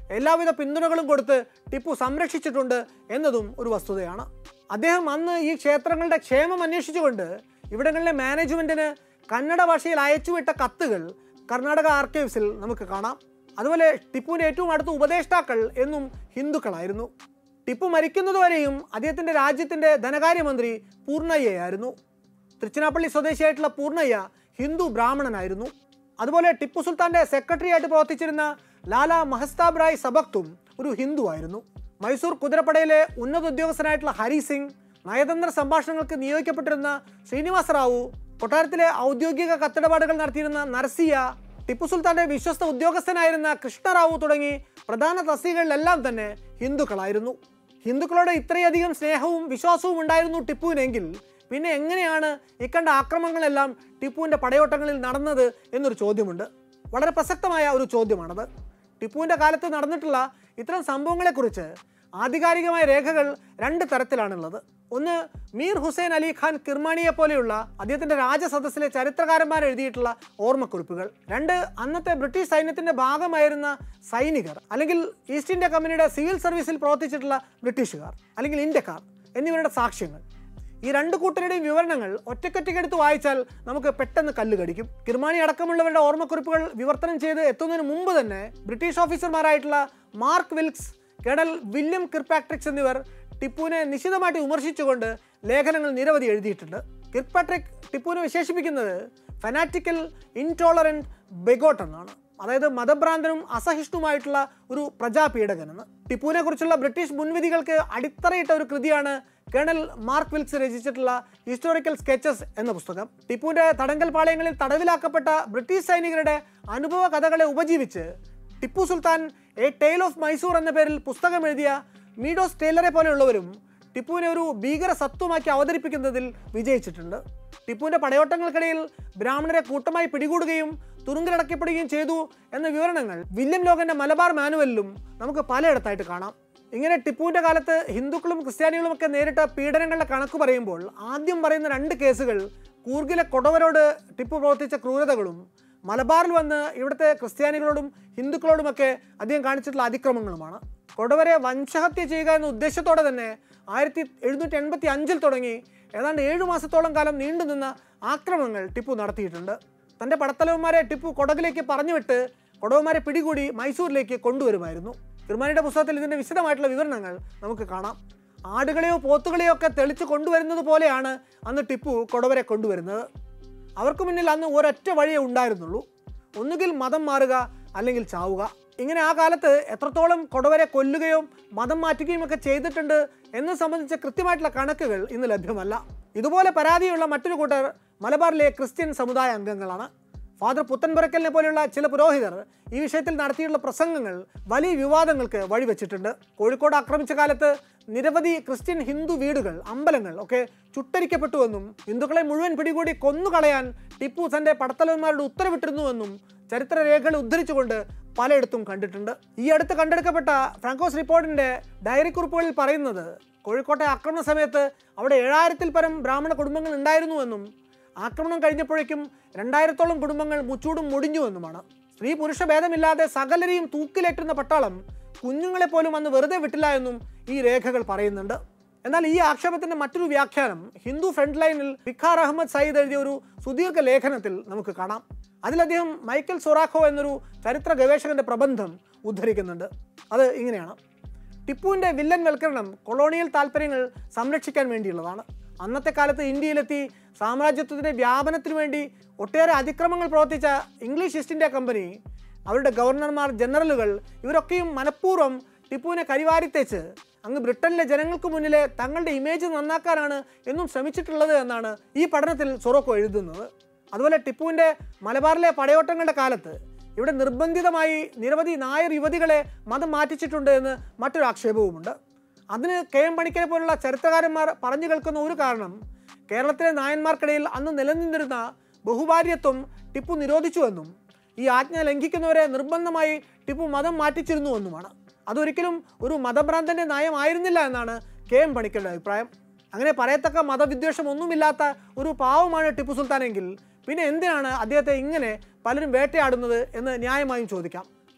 എല്ലാവിധ പിന്തുണകളും കൊടുത്ത് ടിപ്പു സംരക്ഷിച്ചിട്ടുണ്ട് എന്നതും ഒരു വസ്തുതയാണ് അദ്ദേഹം അന്ന് ഈ ക്ഷേത്രങ്ങളുടെ ക്ഷേമം അന്വേഷിച്ചുകൊണ്ട് ഇവിടങ്ങളിലെ മാനേജ്മെൻറ്റിന് കന്നഡ ഭാഷയിൽ അയച്ചുവിട്ട കത്തുകൾ കർണാടക ആർക്കൈവ്സിൽ നമുക്ക് കാണാം അതുപോലെ ടിപ്പുവിൻ്റെ ഏറ്റവും അടുത്ത ഉപദേഷ്ടാക്കൾ എന്നും ഹിന്ദുക്കളായിരുന്നു ടിപ്പു മരിക്കുന്നതുവരെയും അദ്ദേഹത്തിൻ്റെ രാജ്യത്തിൻ്റെ ധനകാര്യമന്ത്രി പൂർണ്ണയ്യയായിരുന്നു തൃച്ചിനാപ്പള്ളി സ്വദേശിയായിട്ടുള്ള പൂർണ്ണയ്യ ഹിന്ദു ബ്രാഹ്മണനായിരുന്നു അതുപോലെ ടിപ്പു സുൽത്താന്റെ സെക്രട്ടറി ആയിട്ട് പ്രവർത്തിച്ചിരുന്ന ലാല മഹസ്താബ് റായ് സബക്തും ഒരു ഹിന്ദു ആയിരുന്നു മൈസൂർ കുതിരപ്പടയിലെ ഉന്നത ഉദ്യോഗസ്ഥനായിട്ടുള്ള ഹരി സിംഗ് നയതന്ത്ര സംഭാഷണങ്ങൾക്ക് നിയോഗിക്കപ്പെട്ടിരുന്ന ശ്രീനിവാസ റാവു കൊട്ടാരത്തിലെ ഔദ്യോഗിക കത്തിടപാടുകൾ നടത്തിയിരുന്ന നർസിയ ടിപ്പു സുൽത്താന്റെ വിശ്വസ്ത ഉദ്യോഗസ്ഥനായിരുന്ന കൃഷ്ണറാവു തുടങ്ങി പ്രധാന തസ്തികകളിലെല്ലാം തന്നെ ഹിന്ദുക്കളായിരുന്നു ഹിന്ദുക്കളോട് ഇത്രയധികം സ്നേഹവും വിശ്വാസവും ഉണ്ടായിരുന്നു ടിപ്പുവിനെങ്കിൽ പിന്നെ എങ്ങനെയാണ് ഇക്കണ്ട ആക്രമണങ്ങളെല്ലാം ടിപ്പുവിൻ്റെ പടയോട്ടങ്ങളിൽ നടന്നത് എന്നൊരു ചോദ്യമുണ്ട് വളരെ പ്രസക്തമായ ഒരു ചോദ്യമാണത് ടിപ്പുവിൻ്റെ കാലത്ത് നടന്നിട്ടുള്ള ഇത്തരം സംഭവങ്ങളെക്കുറിച്ച് ആധികാരികമായ രേഖകൾ രണ്ട് തരത്തിലാണുള്ളത് ഒന്ന് മീർ ഹുസൈൻ അലി ഖാൻ കിർമാണിയെ പോലെയുള്ള അദ്ദേഹത്തിൻ്റെ രാജസദസ്സിലെ ചരിത്രകാരന്മാർ എഴുതിയിട്ടുള്ള ഓർമ്മക്കുറിപ്പുകൾ രണ്ട് അന്നത്തെ ബ്രിട്ടീഷ് സൈന്യത്തിൻ്റെ ഭാഗമായിരുന്ന സൈനികർ അല്ലെങ്കിൽ ഈസ്റ്റ് ഇന്ത്യ കമ്പനിയുടെ സിവിൽ സർവീസിൽ പ്രവർത്തിച്ചിട്ടുള്ള ബ്രിട്ടീഷുകാർ അല്ലെങ്കിൽ ഇന്ത്യക്കാർ എന്നിവരുടെ സാക്ഷ്യങ്ങൾ ഈ രണ്ട് കൂട്ടരുടെയും വിവരണങ്ങൾ ഒറ്റക്കൊറ്റയ്ക്കെടുത്ത് വായിച്ചാൽ നമുക്ക് പെട്ടെന്ന് കല്ല് കടിക്കും കിർമാണി അടക്കമുള്ളവരുടെ ഓർമ്മക്കുറിപ്പുകൾ വിവർത്തനം ചെയ്ത് എത്തുന്നതിന് മുമ്പ് തന്നെ ബ്രിട്ടീഷ് ഓഫീസർമാരായിട്ടുള്ള Mark Wilks colonel William Kirkpatricks എന്നിവർ ടിപ്പുവിനെ നിശിതമായിട്ട് വിമർശിച്ചുകൊണ്ട് ലേഖനങ്ങൾ നിരവധി എഴുതിയിട്ടുണ്ട് കിർപാട്രിക് ടിപ്പുവിനെ വിശേഷിപ്പിക്കുന്നത് ഫനാറ്റിക്കൽ ഇൻടോളറൻറ്റ് ബെഗോട്ട് എന്നാണ് അതായത് മതഭ്രാന്തനും അസഹിഷ്ണുമായിട്ടുള്ള ഒരു പ്രജാപീഡകനെന്ന് ടിപ്പുവിനെ കുറിച്ചുള്ള ബ്രിട്ടീഷ് മുൻവിധികൾക്ക് അടിത്തറയിട്ട ഒരു കൃതിയാണ് കേണൽ മാർക്ക് വിൽക്സ് രചിച്ചിട്ടുള്ള ഹിസ്റ്റോറിക്കൽ സ്കെച്ചസ് എന്ന പുസ്തകം ടിപ്പുവിൻ്റെ തടങ്കൽ പാളയങ്ങളിൽ തടവിലാക്കപ്പെട്ട ബ്രിട്ടീഷ് സൈനികരുടെ അനുഭവ കഥകളെ ഉപജീവിച്ച് Tipu Sultan a tale of Mysore എന്ന പേരിൽ പുസ്തകം എഴുതിയ മീഡോസ് ടേലറെ പോലെയുള്ളവരും ടിപ്പുവിനെ ഒരു ഭീകര സത്വമാക്കി അവതരിപ്പിക്കുന്നതിൽ വിജയിച്ചിട്ടുണ്ട് ടിപ്പുവിൻ്റെ പടയോട്ടങ്ങൾക്കിടയിൽ ബ്രാഹ്മണരെ കൂട്ടമായി പിടികൂടുകയും തുറുങ്കിലടക്കപ്പെടുകയും ചെയ്തു എന്ന വിവരണങ്ങൾ വില്യം ലോഗന്റെ മലബാർ മാനുവലിലും നമുക്ക് പലയിടത്തായിട്ട് കാണാം ഇങ്ങനെ ടിപ്പുവിൻ്റെ കാലത്ത് ഹിന്ദുക്കളും ക്രിസ്ത്യാനികളും ഒക്കെ നേരിട്ട പീഡനങ്ങളുടെ കണക്ക് പറയുമ്പോൾ ആദ്യം പറയുന്ന രണ്ട് കേസുകൾ കൂർഗിലെ കൊടവരോട് ടിപ്പു പ്രവർത്തിച്ച ക്രൂരതകളും മലബാറിൽ വന്ന് ഇവിടുത്തെ ക്രിസ്ത്യാനികളോടും ഹിന്ദുക്കളോടുമൊക്കെ അദ്ദേഹം കാണിച്ചിട്ടുള്ള അതിക്രമങ്ങളുമാണ് കൊടവരെ വംശഹത്യ ചെയ്യുക എന്ന ഉദ്ദേശത്തോടെ തന്നെ ആയിരത്തി എഴുന്നൂറ്റി എൺപത്തി അഞ്ചിൽ തുടങ്ങി ഏതാണ്ട് ഏഴു മാസത്തോളം കാലം നീണ്ടുനിന്ന ആക്രമണങ്ങൾ ടിപ്പു നടത്തിയിട്ടുണ്ട് തൻ്റെ പടത്തലവന്മാരെ ടിപ്പു കൊടകിലേക്ക് പറഞ്ഞുവിട്ട് കൊടവന്മാരെ പിടികൂടി മൈസൂരിലേക്ക് കൊണ്ടുവരുമായിരുന്നു തിരുമാനിയുടെ പുസ്തകത്തിൽ ഇതിൻ്റെ വിശദമായിട്ടുള്ള വിവരണങ്ങൾ നമുക്ക് കാണാം ആടുകളെയോ പോത്തുകളെയോ ഒക്കെ തെളിച്ച് കൊണ്ടുവരുന്നത് പോലെയാണ് അന്ന് ടിപ്പു കൊടവരെ കൊണ്ടുവരുന്നത് അവർക്ക് മുന്നിൽ അന്ന് ഒരൊറ്റ വഴിയേ ഉണ്ടായിരുന്നുള്ളൂ ഒന്നുകിൽ മതം മാറുക അല്ലെങ്കിൽ ചാവുക ഇങ്ങനെ ആ കാലത്ത് എത്രത്തോളം കൊടവരെ കൊല്ലുകയോ മതം മാറ്റുകയും ഒക്കെ ചെയ്തിട്ടുണ്ട് എന്നത് സംബന്ധിച്ച കൃത്യമായിട്ടുള്ള കണക്കുകൾ ഇന്ന് ലഭ്യമല്ല ഇതുപോലെ പരാതിയുള്ള മറ്റൊരു കൂട്ടർ മലബാറിലെ ക്രിസ്ത്യൻ സമുദായ അംഗങ്ങളാണ് ഫാദർ പുത്തൻപുരക്കലിനെ പോലെയുള്ള ചില പുരോഹിതർ ഈ വിഷയത്തിൽ നടത്തിയിട്ടുള്ള പ്രസംഗങ്ങൾ വലിയ വിവാദങ്ങൾക്ക് വഴിവെച്ചിട്ടുണ്ട് കോഴിക്കോട് ആക്രമിച്ച കാലത്ത് നിരവധി ക്രിസ്ത്യൻ ഹിന്ദു വീടുകൾ അമ്പലങ്ങൾ ഒക്കെ ചുട്ടരിക്കപ്പെട്ടുവെന്നും ഹിന്ദുക്കളെ മുഴുവൻ പിടികൂടി കൊന്നുകളയാൻ ടിപ്പു തന്റെ പടത്തലവന്മാരോട് ഉത്തരവിട്ടിരുന്നുവെന്നും ചരിത്രരേഖകൾ ഉദ്ധരിച്ചുകൊണ്ട് പലയിടത്തും കണ്ടിട്ടുണ്ട് ഈ അടുത്ത് കണ്ടെടുക്കപ്പെട്ട ഫ്രാങ്കോസ് റിപ്പോർട്ടിന്റെ ഡയറി കുറിപ്പുകളിൽ പറയുന്നത് കോഴിക്കോട്ടെ ആക്രമണ സമയത്ത് അവിടെ ഏഴായിരത്തിൽ പരം ബ്രാഹ്മണ കുടുംബങ്ങൾ ഉണ്ടായിരുന്നുവെന്നും ആക്രമണം കഴിഞ്ഞപ്പോഴേക്കും രണ്ടായിരത്തോളം കുടുംബങ്ങൾ മുച്ചൂടും മുടിഞ്ഞുവെന്നുമാണ് സ്ത്രീ പുരുഷ ഭേദമില്ലാതെ സകലരെയും തൂക്കിലേറ്റുന്ന പട്ടാളം കുഞ്ഞുങ്ങളെ പോലും അന്ന് വെറുതെ വിട്ടില്ല എന്നും ഈ രേഖകൾ പറയുന്നുണ്ട് എന്നാൽ ഈ ആക്ഷേപത്തിന്റെ മറ്റൊരു വ്യാഖ്യാനം ഹിന്ദു ഫ്രണ്ട് ലൈനിൽ വിഖാർ അഹമ്മദ് സയ്യിദ് എഴുതിയ ഒരു സുദീർഘ ലേഖനത്തിൽ നമുക്ക് കാണാം അതിൽ അദ്ദേഹം മൈക്കൽ സൊറാഖോ എന്നൊരു ചരിത്ര ഗവേഷകന്റെ പ്രബന്ധം ഉദ്ധരിക്കുന്നുണ്ട് അത് ഇങ്ങനെയാണ് ടിപ്പുവിൻ്റെ വില്ലൻ വൽക്കരണം കൊളോണിയൽ താല്പര്യങ്ങൾ സംരക്ഷിക്കാൻ വേണ്ടിയുള്ളതാണ് അന്നത്തെ കാലത്ത് ഇന്ത്യയിലെത്തി സാമ്രാജ്യത്വത്തിൻ്റെ വ്യാപനത്തിനു വേണ്ടി ഒട്ടേറെ അതിക്രമങ്ങൾ പ്രവർത്തിച്ച ഇംഗ്ലീഷ് ഈസ്റ്റ് ഇന്ത്യ കമ്പനി അവരുടെ ഗവർണർമാർ ജനറലുകൾ ഇവരൊക്കെയും മനഃപൂർവ്വം ടിപ്പുവിനെ കരിവാരിത്തേച്ച് അങ്ങ് ബ്രിട്ടനിലെ ജനങ്ങൾക്ക് മുന്നിലെ തങ്ങളുടെ ഇമേജ് നന്നാക്കാനാണ് എന്നും ശ്രമിച്ചിട്ടുള്ളത് എന്നാണ് ഈ പഠനത്തിൽ സൊറോക്കോ എഴുതുന്നത് അതുപോലെ ടിപ്പുവിൻ്റെ മലബാറിലെ പടയോട്ടങ്ങളുടെ കാലത്ത് ഇവിടെ നിർബന്ധിതമായി നിരവധി നായർ യുവതികളെ മതം മാറ്റിച്ചിട്ടുണ്ട് എന്ന് മറ്റൊരു ആക്ഷേപവുമുണ്ട് അതിന് കെ എം പണിക്കരെ പോലുള്ള ചരിത്രകാരന്മാർ പറഞ്ഞു കേൾക്കുന്ന ഒരു കാരണം കേരളത്തിലെ നായന്മാർക്കിടയിൽ അന്ന് നിലനിന്നിരുന്ന ബഹുഭാര്യത്വം ടിപ്പു നിരോധിച്ചുവെന്നും ഈ ആജ്ഞ ലംഘിക്കുന്നവരെ നിർബന്ധമായി ടിപ്പു മതം മാറ്റിച്ചിരുന്നുവെന്നുമാണ് അതൊരിക്കലും ഒരു മതഭ്രാന്തൻ്റെ നയമായിരുന്നില്ല എന്നാണ് കെ എം പണിക്കരുടെ അഭിപ്രായം അങ്ങനെ പറയത്തക്ക മതവിദ്വേഷം ഒന്നുമില്ലാത്ത ഒരു പാവമാണ് ടിപ്പു സുൽത്താനെങ്കിൽ പിന്നെ എന്തിനാണ് അദ്ദേഹത്തെ ഇങ്ങനെ പലരും വേട്ടയാടുന്നത് എന്ന് ന്യായമായും ചോദിക്കാം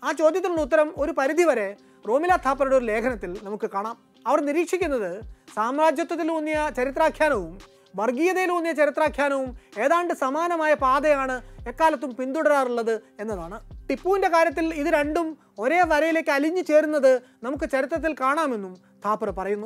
ആ ചോദ്യത്തിനുള്ള ഉത്തരം ഒരു പരിധിവരെ റോമില താപ്പറുടെ ഒരു ലേഖനത്തിൽ നമുക്ക് കാണാം അവർ നിരീക്ഷിക്കുന്നത് സാമ്രാജ്യത്വത്തിലൂന്നിയ ചരിത്രാഖ്യാനവും വർഗീയതയിലൂന്നിയ ചരിത്രാഖ്യാനവും ഏതാണ്ട് സമാനമായ പാതയാണ് എക്കാലത്തും പിന്തുടരാറുള്ളത് എന്നതാണ് ടിപ്പുവിൻ്റെ കാര്യത്തിൽ ഇത് രണ്ടും ഒരേ വരയിലേക്ക് അലിഞ്ഞു ചേരുന്നത് നമുക്ക് ചരിത്രത്തിൽ കാണാമെന്നും താപ്പർ പറയുന്നു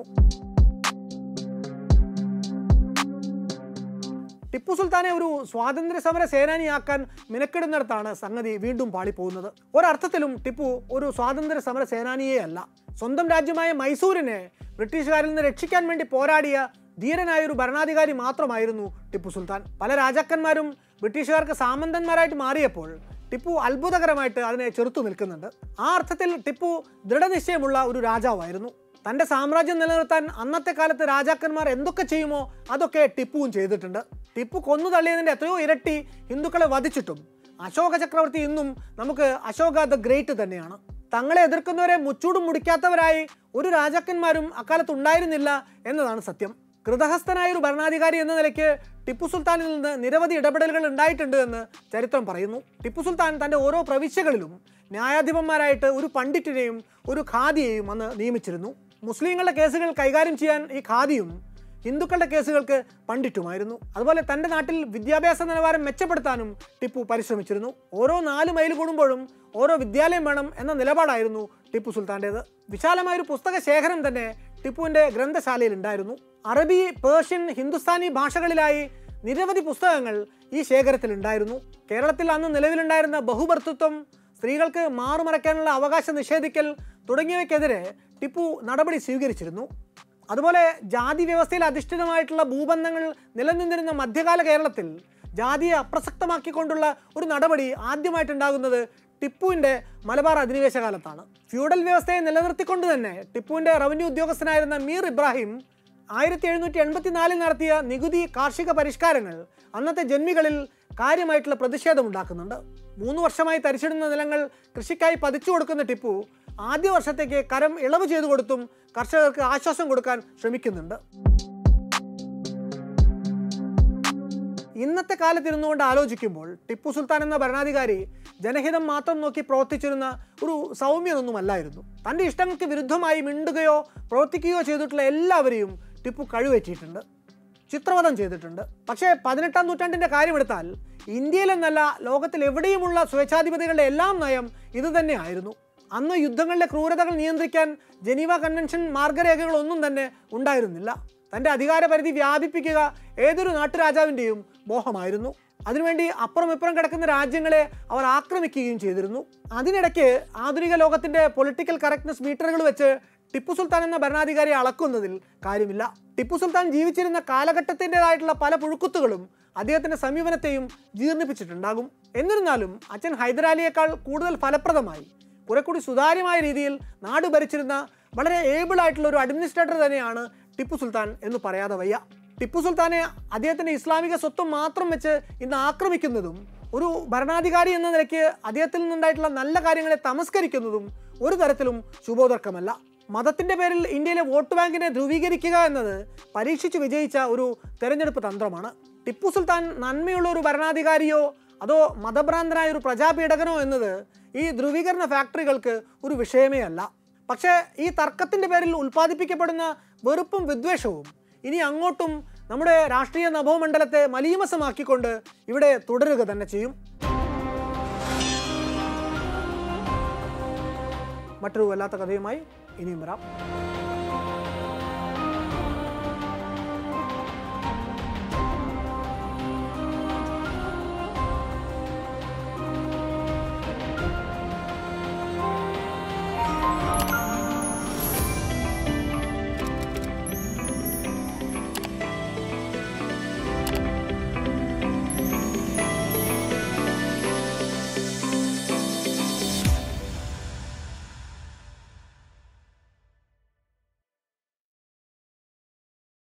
ടിപ്പു സുൽത്താനെ ഒരു സ്വാതന്ത്ര്യ സമര സേനാനിയാക്കാൻ മിനക്കെടുന്നിടത്താണ് സംഗതി വീണ്ടും പാളിപ്പോകുന്നത് ഒരർത്ഥത്തിലും ടിപ്പു ഒരു സ്വാതന്ത്ര്യ സമര സേനാനിയേ അല്ല സ്വന്തം രാജ്യമായ മൈസൂരിനെ ബ്രിട്ടീഷുകാരിൽ നിന്ന് രക്ഷിക്കാൻ വേണ്ടി പോരാടിയ ധീരനായ ഒരു ഭരണാധികാരി മാത്രമായിരുന്നു ടിപ്പു സുൽത്താൻ പല രാജാക്കന്മാരും ബ്രിട്ടീഷുകാർക്ക് സാമന്തന്മാരായിട്ട് മാറിയപ്പോൾ ടിപ്പു അത്ഭുതകരമായിട്ട് അതിനെ ചെറുത്തു നിൽക്കുന്നുണ്ട് ആ അർത്ഥത്തിൽ ടിപ്പു ദൃഢനിശ്ചയമുള്ള ഒരു രാജാവായിരുന്നു തൻ്റെ സാമ്രാജ്യം നിലനിർത്താൻ അന്നത്തെ കാലത്ത് രാജാക്കന്മാർ എന്തൊക്കെ ചെയ്യുമോ അതൊക്കെ ടിപ്പുവും ചെയ്തിട്ടുണ്ട് ടിപ്പു കൊന്നു തള്ളിയതിൻ്റെ എത്രയോ ഇരട്ടി ഹിന്ദുക്കളെ വധിച്ചിട്ടും അശോക ചക്രവർത്തി ഇന്നും നമുക്ക് അശോക ദ ഗ്രേറ്റ് തന്നെയാണ് തങ്ങളെ എതിർക്കുന്നവരെ മുച്ചൂടും മുടിക്കാത്തവരായി ഒരു രാജാക്കന്മാരും അക്കാലത്ത് ഉണ്ടായിരുന്നില്ല എന്നതാണ് സത്യം കൃതഹസ്ഥനായ ഒരു ഭരണാധികാരി എന്ന നിലയ്ക്ക് ടിപ്പു സുൽത്താനിൽ നിന്ന് നിരവധി ഇടപെടലുകൾ ഉണ്ടായിട്ടുണ്ട് എന്ന് ചരിത്രം പറയുന്നു ടിപ്പു സുൽത്താൻ തൻ്റെ ഓരോ പ്രവിശ്യകളിലും ന്യായാധിപന്മാരായിട്ട് ഒരു പണ്ഡിറ്റിനെയും ഒരു ഖാദിയെയും അന്ന് നിയമിച്ചിരുന്നു മുസ്ലിങ്ങളുടെ കേസുകൾ കൈകാര്യം ചെയ്യാൻ ഈ ഖാദിയും ഹിന്ദുക്കളുടെ കേസുകൾക്ക് പണ്ഡിറ്റുമായിരുന്നു അതുപോലെ തൻ്റെ നാട്ടിൽ വിദ്യാഭ്യാസ നിലവാരം മെച്ചപ്പെടുത്താനും ടിപ്പു പരിശ്രമിച്ചിരുന്നു ഓരോ നാല് മൈൽ കൂടുമ്പോഴും ഓരോ വിദ്യാലയം വേണം എന്ന നിലപാടായിരുന്നു ടിപ്പു സുൽത്താൻ്റേത് വിശാലമായ ഒരു പുസ്തക ശേഖരം തന്നെ ടിപ്പുവിൻ്റെ ഗ്രന്ഥശാലയിൽ ഉണ്ടായിരുന്നു അറബി പേർഷ്യൻ ഹിന്ദുസ്ഥാനി ഭാഷകളിലായി നിരവധി പുസ്തകങ്ങൾ ഈ ശേഖരത്തിൽ ഉണ്ടായിരുന്നു കേരളത്തിൽ അന്ന് നിലവിലുണ്ടായിരുന്ന ബഹുഭർത്തൃത്വം സ്ത്രീകൾക്ക് മാറുമറയ്ക്കാനുള്ള അവകാശം നിഷേധിക്കൽ തുടങ്ങിയവയ്ക്കെതിരെ ടിപ്പു നടപടി സ്വീകരിച്ചിരുന്നു അതുപോലെ ജാതി വ്യവസ്ഥയിൽ അധിഷ്ഠിതമായിട്ടുള്ള ഭൂബന്ധങ്ങൾ നിലനിന്നിരുന്ന മധ്യകാല കേരളത്തിൽ ജാതിയെ അപ്രസക്തമാക്കിക്കൊണ്ടുള്ള ഒരു നടപടി ആദ്യമായിട്ടുണ്ടാകുന്നത് ടിപ്പുവിൻ്റെ മലബാർ അധിനിവേശ കാലത്താണ് ഫ്യൂഡൽ വ്യവസ്ഥയെ നിലനിർത്തിക്കൊണ്ട് തന്നെ ടിപ്പുവിൻ്റെ റവന്യൂ ഉദ്യോഗസ്ഥനായിരുന്ന മീർ ഇബ്രാഹിം ആയിരത്തി എഴുന്നൂറ്റി എൺപത്തിനാലിൽ നടത്തിയ നികുതി കാർഷിക പരിഷ്കാരങ്ങൾ അന്നത്തെ ജന്മികളിൽ കാര്യമായിട്ടുള്ള പ്രതിഷേധമുണ്ടാക്കുന്നുണ്ട് മൂന്ന് വർഷമായി തരിച്ചിടുന്ന നിലങ്ങൾ കൃഷിക്കായി പതിച്ചു കൊടുക്കുന്ന ടിപ്പു ആദ്യ വർഷത്തേക്ക് കരം ഇളവ് ചെയ്തു കൊടുത്തും കർഷകർക്ക് ആശ്വാസം കൊടുക്കാൻ ശ്രമിക്കുന്നുണ്ട് ഇന്നത്തെ കാലത്ത് ഇരുന്നുകൊണ്ട് ആലോചിക്കുമ്പോൾ ടിപ്പു സുൽത്താൻ എന്ന ഭരണാധികാരി ജനഹിതം മാത്രം നോക്കി പ്രവർത്തിച്ചിരുന്ന ഒരു സൗമ്യനൊന്നുമല്ലായിരുന്നു തൻ്റെ ഇഷ്ടങ്ങൾക്ക് വിരുദ്ധമായി മിണ്ടുകയോ പ്രവർത്തിക്കുകയോ ചെയ്തിട്ടുള്ള എല്ലാവരെയും ടിപ്പു കഴിവേറ്റിയിട്ടുണ്ട് ചിത്രവധം ചെയ്തിട്ടുണ്ട് പക്ഷേ പതിനെട്ടാം നൂറ്റാണ്ടിൻ്റെ കാര്യമെടുത്താൽ ഇന്ത്യയിലെന്നല്ല ലോകത്തിൽ എവിടെയുമുള്ള സ്വേച്ഛാധിപതികളുടെ എല്ലാം നയം ഇതുതന്നെയായിരുന്നു അന്ന് യുദ്ധങ്ങളിലെ ക്രൂരതകൾ നിയന്ത്രിക്കാൻ ജനീവ കൺവെൻഷൻ മാർഗരേഖകളൊന്നും തന്നെ ഉണ്ടായിരുന്നില്ല തൻ്റെ അധികാരപരിധി വ്യാപിപ്പിക്കുക ഏതൊരു നാട്ടുരാജാവിൻ്റെയും മോഹമായിരുന്നു അതിനുവേണ്ടി അപ്പുറം ഇപ്പുറം കിടക്കുന്ന രാജ്യങ്ങളെ അവർ ആക്രമിക്കുകയും ചെയ്തിരുന്നു അതിനിടയ്ക്ക് ആധുനിക ലോകത്തിൻ്റെ പൊളിറ്റിക്കൽ കറക്റ്റ്നസ് മീറ്ററുകൾ വെച്ച് ടിപ്പു സുൽത്താൻ എന്ന ഭരണാധികാരി അളക്കുന്നതിൽ കാര്യമില്ല ടിപ്പു സുൽത്താൻ ജീവിച്ചിരുന്ന കാലഘട്ടത്തിൻ്റെതായിട്ടുള്ള പല പുഴുക്കുത്തുകളും അദ്ദേഹത്തിൻ്റെ സമീപനത്തെയും ജീർണിപ്പിച്ചിട്ടുണ്ടാകും എന്നിരുന്നാലും അച്ഛൻ ഹൈദരാലിയേക്കാൾ കൂടുതൽ ഫലപ്രദമായി കുറെ കൂടി സുതാര്യമായ രീതിയിൽ നാട് ഭരിച്ചിരുന്ന വളരെ ഏബിൾ ആയിട്ടുള്ള ഒരു അഡ്മിനിസ്ട്രേറ്റർ തന്നെയാണ് ടിപ്പു സുൽത്താൻ എന്ന് പറയാതെ വയ്യ ടിപ്പു സുൽത്താനെ അദ്ദേഹത്തിൻ്റെ ഇസ്ലാമിക സ്വത്വം മാത്രം വെച്ച് ഇന്ന് ആക്രമിക്കുന്നതും ഒരു ഭരണാധികാരി എന്ന നിലയ്ക്ക് അദ്ദേഹത്തിൽ നിന്നുണ്ടായിട്ടുള്ള നല്ല കാര്യങ്ങളെ തമസ്കരിക്കുന്നതും ഒരു തരത്തിലും ശുഭോദർക്കമല്ല മതത്തിൻ്റെ പേരിൽ ഇന്ത്യയിലെ വോട്ട് ബാങ്കിനെ ധ്രുവീകരിക്കുക എന്നത് പരീക്ഷിച്ച് വിജയിച്ച ഒരു തെരഞ്ഞെടുപ്പ് തന്ത്രമാണ് ടിപ്പു സുൽത്താൻ നന്മയുള്ള ഒരു ഭരണാധികാരിയോ അതോ മതഭ്രാന്തനായ ഒരു പ്രജാപീഡകനോ എന്നത് ഈ ധ്രുവീകരണ ഫാക്ടറികൾക്ക് ഒരു വിഷയമേ അല്ല പക്ഷേ ഈ തർക്കത്തിൻ്റെ പേരിൽ ഉൽപ്പാദിപ്പിക്കപ്പെടുന്ന വെറുപ്പും വിദ്വേഷവും ഇനി അങ്ങോട്ടും നമ്മുടെ രാഷ്ട്രീയ നഭോമണ്ഡലത്തെ മലീമസമാക്കിക്കൊണ്ട് ഇവിടെ തുടരുക തന്നെ ചെയ്യും മറ്റൊരു വല്ലാത്ത കഥയുമായി ഇനിയും വരാം